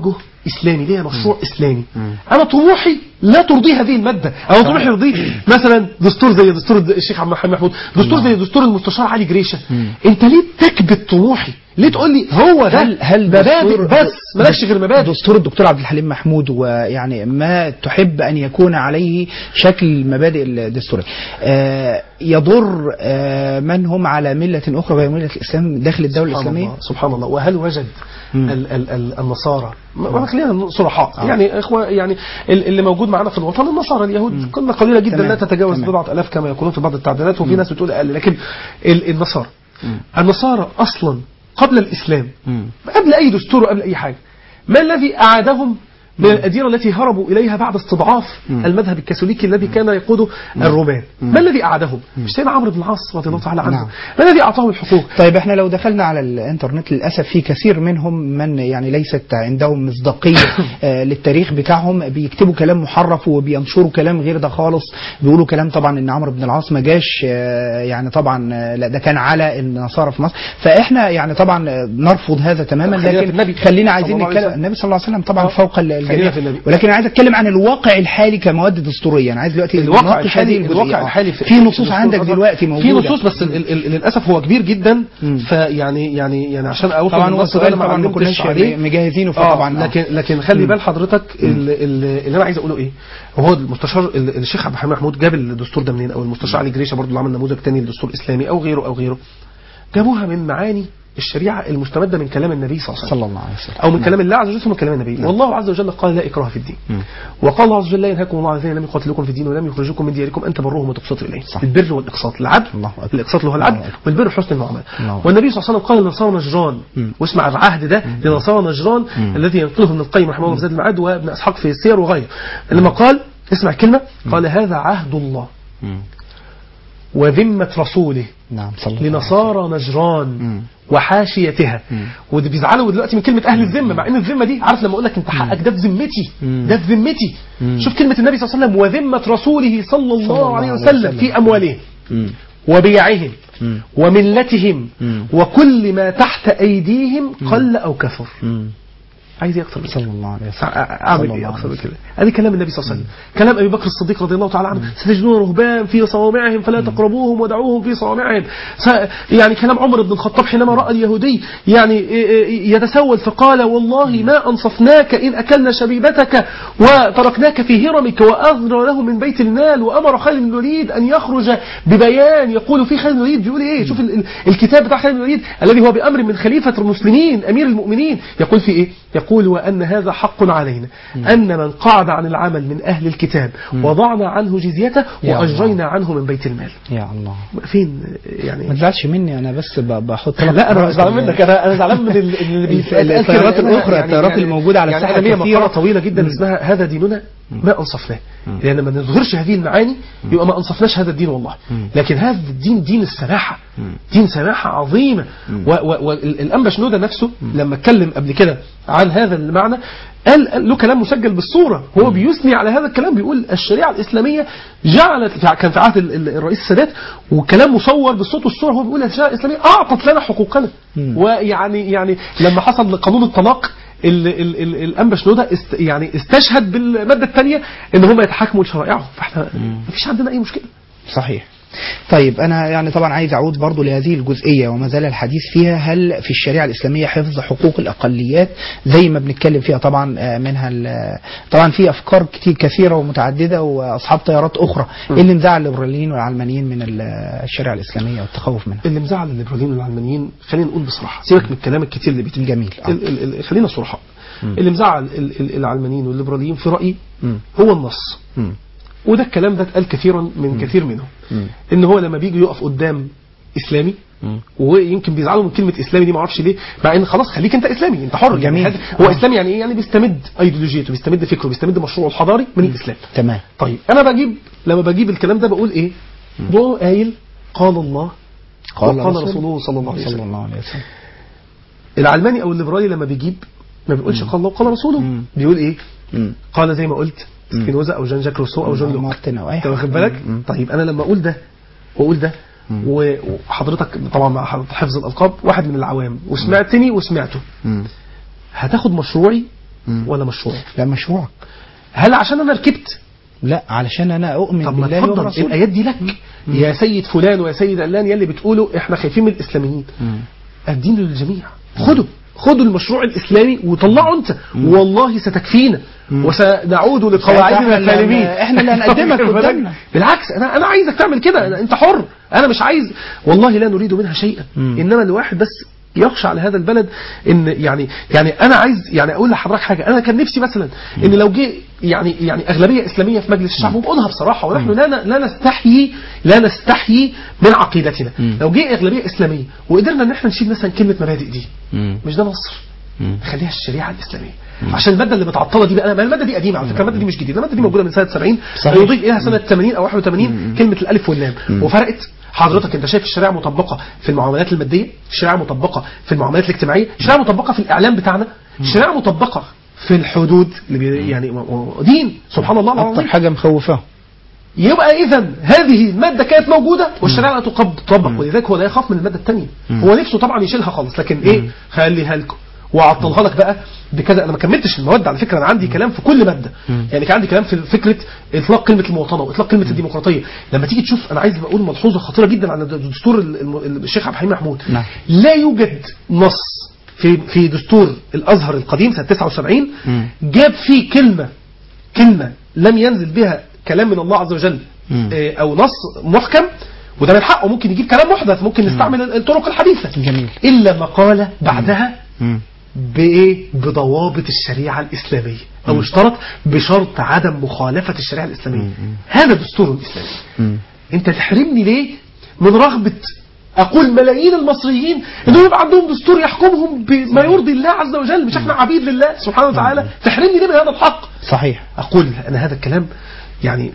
اسلامي ليها مشروع اسلامي انا طموحي لا ترضي هذه الماده انا طموحي يرضي مثلا دستور زي دستور الشيخ عبد محمد محمود دستور زي دستور المستشار علي جريشه انت ليه تكبت طموحي ليه تقول لي هو ده هل هل مبادئ دستور- بس مالكش غير مبادئ دستور الدكتور عبد الحليم محمود ويعني ما تحب ان يكون عليه شكل المبادئ الدستوريه آه، يضر آه، من هم على مله اخرى وهي مله الاسلام داخل الدوله سبحان الاسلاميه الله سبحان الله وهل وجد مم. ال ال ال النصارى ما خلينا صرحاء آه. يعني اخوه يعني ال- اللي موجود معانا في الوطن النصارى اليهود قله قليله جدا تمام. لا تتجاوز تمام. بضعه الاف كما يقولون في بعض التعديلات وفي ناس بتقول اقل لكن ال- النصارى النصارى اصلا قبل الاسلام قبل اي دستور وقبل اي حاجه ما الذي اعادهم من الأديرة التي هربوا إليها بعد استضعاف المذهب الكاثوليكي الذي كان يقوده الرومان ما الذي أعادهم؟ مش سيدنا عمرو بن العاص رضي الله تعالى عنه نعم. ما الذي أعطاهم الحقوق؟ طيب احنا لو دخلنا على الانترنت للاسف في كثير منهم من يعني ليست عندهم مصداقيه آه، للتاريخ بتاعهم بيكتبوا كلام محرف وبينشروا كلام غير ده خالص بيقولوا كلام طبعا ان عمرو بن العاص ما جاش آه، يعني طبعا آه، لا ده كان على النصارى في مصر فاحنا يعني طبعا آه، نرفض هذا تماما خلينا في لكن النبي خلينا صلى عايزين الله عليه نتكلم وسلم. النبي صلى الله عليه وسلم طبعا آه. فوق ال- خلينا الجميع في النبي. ولكن عايز اتكلم عن الواقع الحالي كمواد دستوريه انا عايز دلوقتي الواقع نناقش الحالي هذه الجزئية. الواقع آه. الحالي في نصوص الدستور عندك الأزهر. دلوقتي موجوده في نصوص بس ال ال للاسف هو كبير جدا مم. فيعني يعني يعني عشان اوصل طبعا هو للنص ده سؤال أنا ما طبعا ما علمتش كناش عليه مجهزينه آه فطبعا آه. لكن لكن خلي مم. بال حضرتك ال- ال- اللي انا عايز اقوله ايه هو المستشار ال- الشيخ عبد الحميد محمود جاب الدستور ده منين او المستشار علي جريشه برضه اللي عمل نموذج تاني للدستور الاسلامي او غيره او غيره جابوها من معاني الشريعه المستمده من كلام النبي صلى الله عليه وسلم صلى الله عليه وسلم او من كلام الله عز وجل ثم كلام النبي والله عز وجل قال لا اكراه في الدين وقال الله عز وجل لا ينهاكم الله عن الذين لم يقاتلوكم في الدين ولم يخرجوكم من دياركم ان تبروهم وتقسطوا اليه صح. البر والاقساط العدل الله أكبر. الاقساط اللي هو الله العدل أكبر. والبر حسن المعامله الله أكبر. والنبي صلى الله عليه وسلم قال لنصارى نجران واسمع العهد ده لنصارى نجران الذي ينقله ابن القيم رحمه الله في زاد المعاد وابن اسحاق في السير وغيره لما قال اسمع الكلمه قال هذا عهد الله وذمه رسوله نعم صلى الله عليه وسلم. لنصارى نجران مم. وحاشيتها مم. ودي بيزعلوا دلوقتي من كلمه اهل الذمه مع ان الذمه دي عارف لما اقول لك انت حقك ده في ذمتي مم. ده في ذمتي مم. شوف كلمه النبي صلى الله عليه وسلم وذمه رسوله صلى الله, الله عليه عليه وسلم وسلم. في اموالهم مم. وبيعهم مم. وملتهم مم. وكل ما تحت ايديهم قل او كثر مم. عايز ايه اكتر من كده صلى الله عليه وسلم اعمل صلى ايه الله اكثر من عليه كده ادي كلام النبي صلى الله عليه وسلم كلام ابي بكر الصديق رضي الله تعالى عنه ستجدون رهبان في صوامعهم فلا تقربوهم ودعوهم في صوامعهم س- يعني كلام عمر بن الخطاب حينما راى اليهودي يعني إيه إيه يتسول فقال والله ما انصفناك ان اكلنا شبيبتك وتركناك في هرمك واغنى له من بيت المال وامر خالد بن الوليد ان يخرج ببيان يقول في خالد بن الوليد بيقول ايه شوف ال- ال- الكتاب بتاع خالد بن الوليد الذي هو بامر من خليفه المسلمين امير المؤمنين يقول في ايه يقول وان هذا حق علينا ان من قعد عن العمل من اهل الكتاب وضعنا عنه جزيته يا واجرينا عنه من بيت المال يا الله فين ما يعني تزعلش مني انا بس ب- بحط لك لا انا رأس زعلان ال- منك انا انا زعلان من ال- اللي بيتقال كده. التيارات أنا الأخرى، التيارات الموجودة على يعني الساحة أنا ليا كثيرة. مقالة طويلة جدا اسمها هذا ديننا ما انصفناه لان ما نظهرش هذه المعاني يبقى ما انصفناش هذا الدين والله لكن هذا الدين دين السماحه دين سماحه عظيمه والانبا شنوده نفسه لما اتكلم قبل كده عن هذا المعنى قال قال له كلام مسجل بالصوره هو بيثني على هذا الكلام بيقول الشريعه الاسلاميه جعلت كان في عهد ال- ال- الرئيس السادات وكلام مصور بالصوت والصوره هو بيقول الشريعه الاسلاميه اعطت لنا حقوقنا ويعني يعني لما حصل قانون الطلاق ال ال ال الانبا شنوده است يعني استشهد بالماده الثانيه ان هم يتحاكموا لشرائعهم فاحنا مفيش عندنا اي مشكله صحيح طيب أنا يعني طبعا عايز أعود برضو لهذه الجزئية وما زال الحديث فيها هل في الشريعة الإسلامية حفظ حقوق الأقليات زي ما بنتكلم فيها طبعا آه، منها ال- طبعا في أفكار كتير كثيرة ومتعددة وأصحاب تيارات أخرى إيه اللي مزعل الليبراليين والعلمانيين من ال- الشريعة الإسلامية والتخوف منها اللي مزعل الليبراليين والعلمانيين خلينا نقول بصراحه سيبك من الكلام الكتير اللي بيتقال جميل آه. ال- ال- ال- خلينا صرحاء اللي مزعل ال- ال- العلمانيين والليبراليين في رايي مم. هو النص مم. وده الكلام ده اتقال كثيرا من كثير منهم مم. ان هو لما بيجي يقف قدام اسلامي مم. ويمكن بيزعلوا من كلمه اسلامي دي ما اعرفش ليه مع ان خلاص خليك انت اسلامي انت حر جميل. يعني هذا- هو اسلامي يعني ايه يعني بيستمد ايديولوجيته بيستمد فكره بيستمد مشروعه الحضاري من الاسلام تمام طيب انا بجيب لما بجيب الكلام ده بقول ايه بقول قايل قال الله قال وقال رسول- رسوله صلى الله عليه صلى وسلم الله عليه وسلم العلماني او الليبرالي لما بيجيب ما بيقولش قال الله وقال رسوله مم. بيقول ايه مم. قال زي ما قلت سبينوزا او جان جاك روسو او جون لوك مارتن أو أي انت حاجة. واخد بالك مم. طيب انا لما اقول ده واقول ده و- وحضرتك طبعا مع حفظ الالقاب واحد من العوام وسمعتني وسمعته مم. هتاخد مشروعي مم. ولا مشروع لا مشروع هل عشان انا ركبت لا علشان انا اؤمن طب ما بالله تفضل وبرسوله الايات دي لك يا سيد فلان ويا سيد علان يلي بتقولوا احنا خايفين من الاسلاميين مم. الدين للجميع خدوا خدوا المشروع الاسلامي وطلعوا انت والله ستكفينا وسنعود لقواعدنا إحنا سالمين إحنا اللي هنقدمك قدامنا. بالعكس انا انا عايزك تعمل كده أنا- انت حر انا مش عايز والله لا نريد منها شيئا مم. انما الواحد بس يخشى على هذا البلد ان يعني يعني انا عايز يعني اقول لحضرتك حاجه انا كان نفسي مثلا ان لو جه يعني يعني اغلبيه اسلاميه في مجلس الشعب وبقولها بصراحه ونحن لا ن- لا نستحيي لا نستحيي من عقيدتنا مم. لو جه اغلبيه اسلاميه وقدرنا ان احنا نشيل مثلا كلمه مبادئ دي مم. مش ده نصر مم. نخليها الشريعه الاسلاميه عشان الماده اللي متعطله دي بقى ما الماده دي قديمه على فكره الماده دي مش جديده الماده دي موجوده من سنه 70 صحيح. يضيف اليها سنه 80 او 81 كلمه الالف واللام وفرقت حضرتك انت شايف الشريعه مطبقه في المعاملات الماديه الشريعه مطبقه في المعاملات الاجتماعيه الشريعه مطبقه في الاعلام بتاعنا الشريعه مطبقه في الحدود اللي بي يعني م- م- دين سبحان الله اكتر العظيم حاجه مخوفاه يبقى اذا هذه الماده كانت موجوده والشريعه لا تقب- تطبق ولذلك هو لا يخاف من الماده الثانيه هو نفسه طبعا يشيلها خالص لكن ايه خليها لكم وعطلها لك بقى بكذا انا ما كملتش المواد على فكره انا عندي كلام في كل ماده يعني كان عندي كلام في فكره اطلاق كلمه المواطنه واطلاق كلمه الديمقراطيه لما تيجي تشوف انا عايز اقول ملحوظه خطيره جدا عن دستور الم- الشيخ عبد الحليم محمود نعم. لا يوجد نص في في دستور الازهر القديم سنه 79 مم. جاب فيه كلمه كلمة لم ينزل بها كلام من الله عز وجل مم. آه، أو نص محكم وده من حقه ممكن يجيب كلام محدث ممكن نستعمل الطرق الحديثة جميل. إلا مقالة بعدها مم. بإيه بضوابط الشريعة الإسلامية أو اشترط بشرط عدم مخالفة الشريعة الإسلامية هذا دستور إسلامي مم. أنت تحرمني ليه من رغبة أقول ملايين المصريين إنهم يبقى عندهم دستور يحكمهم بما يرضي الله عز وجل مش احنا عبيد لله سبحانه وتعالى تحرمني ليه من هذا الحق صحيح أقول أن هذا الكلام يعني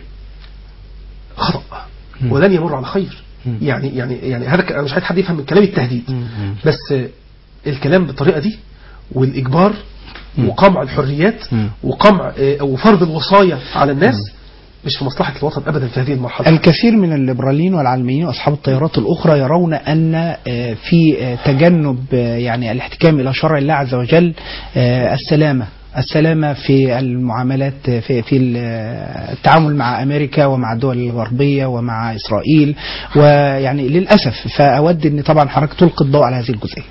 خطأ ولن يمر على خير يعني يعني يعني هذا ك- أنا مش عايز حد يفهم من كلامي التهديد بس آه، الكلام بالطريقة دي والإجبار وقمع الحريات مم. وقمع آه، أو فرض الوصاية على الناس مش في مصلحة الوطن أبدا في هذه المرحلة الكثير من الليبراليين والعلمانيين واصحاب التيارات الاخرى يرون ان آه، في آه، تجنب آه، يعني الاحتكام الى شرع الله عز وجل آه، السلامه السلامة في المعاملات في في التعامل مع أمريكا ومع الدول الغربية ومع إسرائيل ويعني للأسف فأود أن طبعا حضرتك تلقي الضوء على هذه الجزئية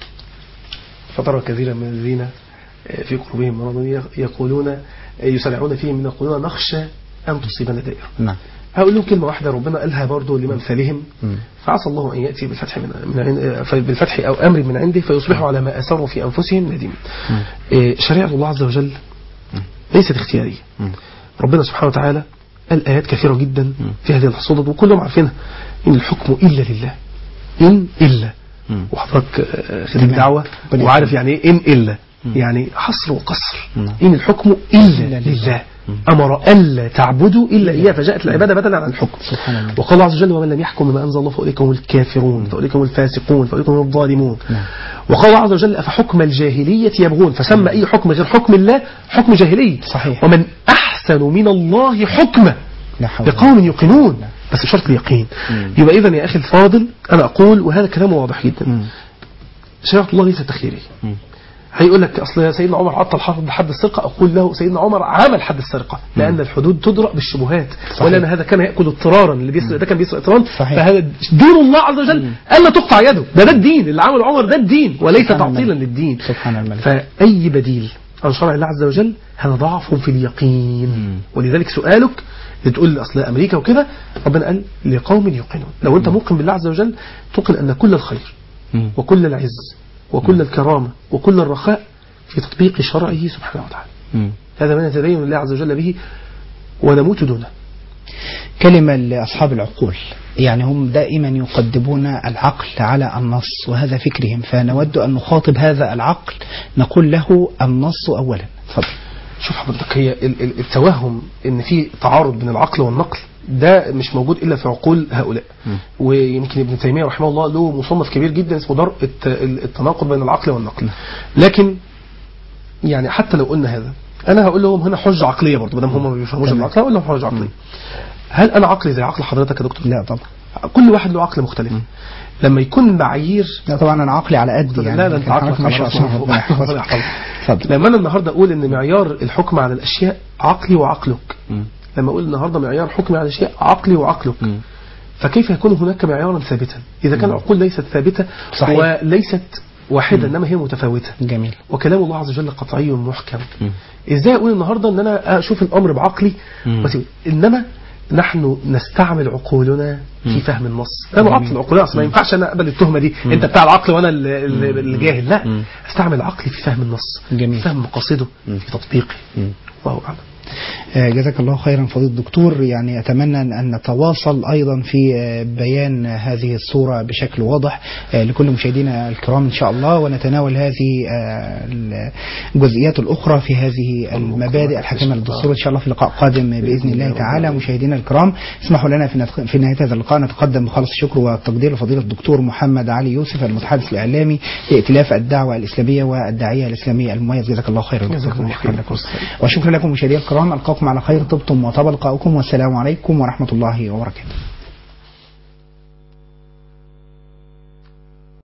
فترى كثيرا من الذين آه، في قلوبهم مرض يقولون آه، يسارعون فيهم من يقولون نخشى أن تصيبنا دائرة نعم هقول لهم كلمة واحدة ربنا قالها برضو لمثالهم فعسى الله أن يأتي بالفتح من, من عند بالفتح أو أمر من عنده فيصبحوا على ما أسروا في أنفسهم نادمين إيه، شريعة الله عز وجل ليست اختيارية ربنا سبحانه وتعالى قال آيات كثيرة جدا في هذه الصدد وكلهم عارفينها إن الحكم إلا لله إن إلا وحضرتك آه، خدمة تمام. دعوة ربنا وعارف يعني إيه إن إلا يعني حصر وقصر نعم. إن الحكم إلا إلا لله. لله أمر ألا تعبدوا إلا إياه فجاءت العبادة بدلا عن الحكم سبحان الله. وقال الله عز وجل ومن لم يحكم بما أنزل الله فأولئك هم الكافرون فأولئك هم الفاسقون فأولئك هم الظالمون وقال الله عز وجل أفحكم الجاهلية يبغون فسمى أي حكم غير حكم الله حكم جاهلي صحيح. ومن أحسن من الله حكما لا حول ولا لقوم يوقنون بس بشرط اليقين يبقى إذا يا أخي الفاضل أنا أقول وهذا كلام واضح جدا شريعة الله ليست تخييرية هيقول لك اصل سيدنا عمر عطل حد حد السرقه اقول له سيدنا عمر عمل حد السرقه لان الحدود تدرأ بالشبهات صحيح. ولان هذا كان ياكل اضطرارا اللي بيسرق ده كان بيسرق اضطرارا صحيح. فهذا دين الله عز وجل الا تقطع يده ده ده الدين اللي عمله عمر ده الدين وليس سبحان تعطيلا الملك. للدين سبحان الملك. فاي بديل عن شرع الله عز وجل هذا ضعف في اليقين ولذلك سؤالك بتقول اصل امريكا وكده ربنا قال لقوم يوقنون لو انت موقن بالله عز وجل توقن ان كل الخير وكل العز وكل الكرامه وكل الرخاء في تطبيق شرعه سبحانه وتعالى هذا ما نتدين الله عز وجل به ونموت دونه كلمة لأصحاب العقول يعني هم دائما يقدمون العقل على النص وهذا فكرهم فنود أن نخاطب هذا العقل نقول له النص أولا تفضل شوف حضرتك هي ال- ال- التوهم ان في تعارض بين العقل والنقل ده مش موجود الا في عقول هؤلاء ويمكن ابن تيميه رحمه الله له مصنف كبير جدا اسمه درء الت- ال- التناقض بين العقل والنقل لكن يعني حتى لو قلنا هذا انا هقول لهم هنا حجه عقليه برضه ما دام هم ما بيفهموش تمام. العقل هقول لهم حجه عقليه هل انا عقلي زي عقل حضرتك يا دكتور لا طبعا كل واحد له عقل مختلف لما يكون المعايير لا طبعا انا عقلي على قد يعني لا لا انت لكن عقلك حضرتك ما على شاء راسي الله من فوق. ربنا يحفظك. ربنا يحفظك. اتفضل لما انا النهارده اقول ان معيار الحكم على الاشياء عقلي وعقلك لما اقول النهارده معيار حكمي على الاشياء عقلي وعقلك فكيف يكون هناك معيارا ثابتا اذا كان العقول ليست ثابته صحيح. وليست واحده انما هي متفاوته جميل وكلام الله عز وجل قطعي محكم ازاي اقول النهارده ان انا اشوف الامر بعقلي وأسيب- انما نحن نستعمل عقولنا في فهم النص ده معطل العقول اصلا ما ينفعش انا اقبل التهمه دي انت بتاع العقل وانا ال- ال- الجاهل لا استعمل عقلي في فهم النص جميل. في فهم مقاصده في تطبيقه الله اعلم آه، جزاك الله خيرا فضيلة الدكتور يعني أتمنى أن أن نتواصل أيضا في آه، بيان هذه الصورة بشكل واضح آه، لكل مشاهدينا الكرام إن شاء الله ونتناول هذه آه، الجزئيات الأخرى في هذه المبادئ الحاكمة للدستور إن شاء الله في لقاء قادم بإذن الله تعالى مشاهدينا الكرام اسمحوا لنا في نت- في نهاية هذا اللقاء نتقدم بخالص الشكر والتقدير لفضيلة الدكتور محمد علي يوسف المتحدث الإعلامي لائتلاف الدعوة الإسلامية والداعية الإسلامية المميز جزاك الله خيرا جزاكم الله شكرا خير. لكم وشكرا لكم مشاهدينا الكرام ألقاكم على خير طبتم وطاب لقاؤكم والسلام عليكم ورحمة الله وبركاته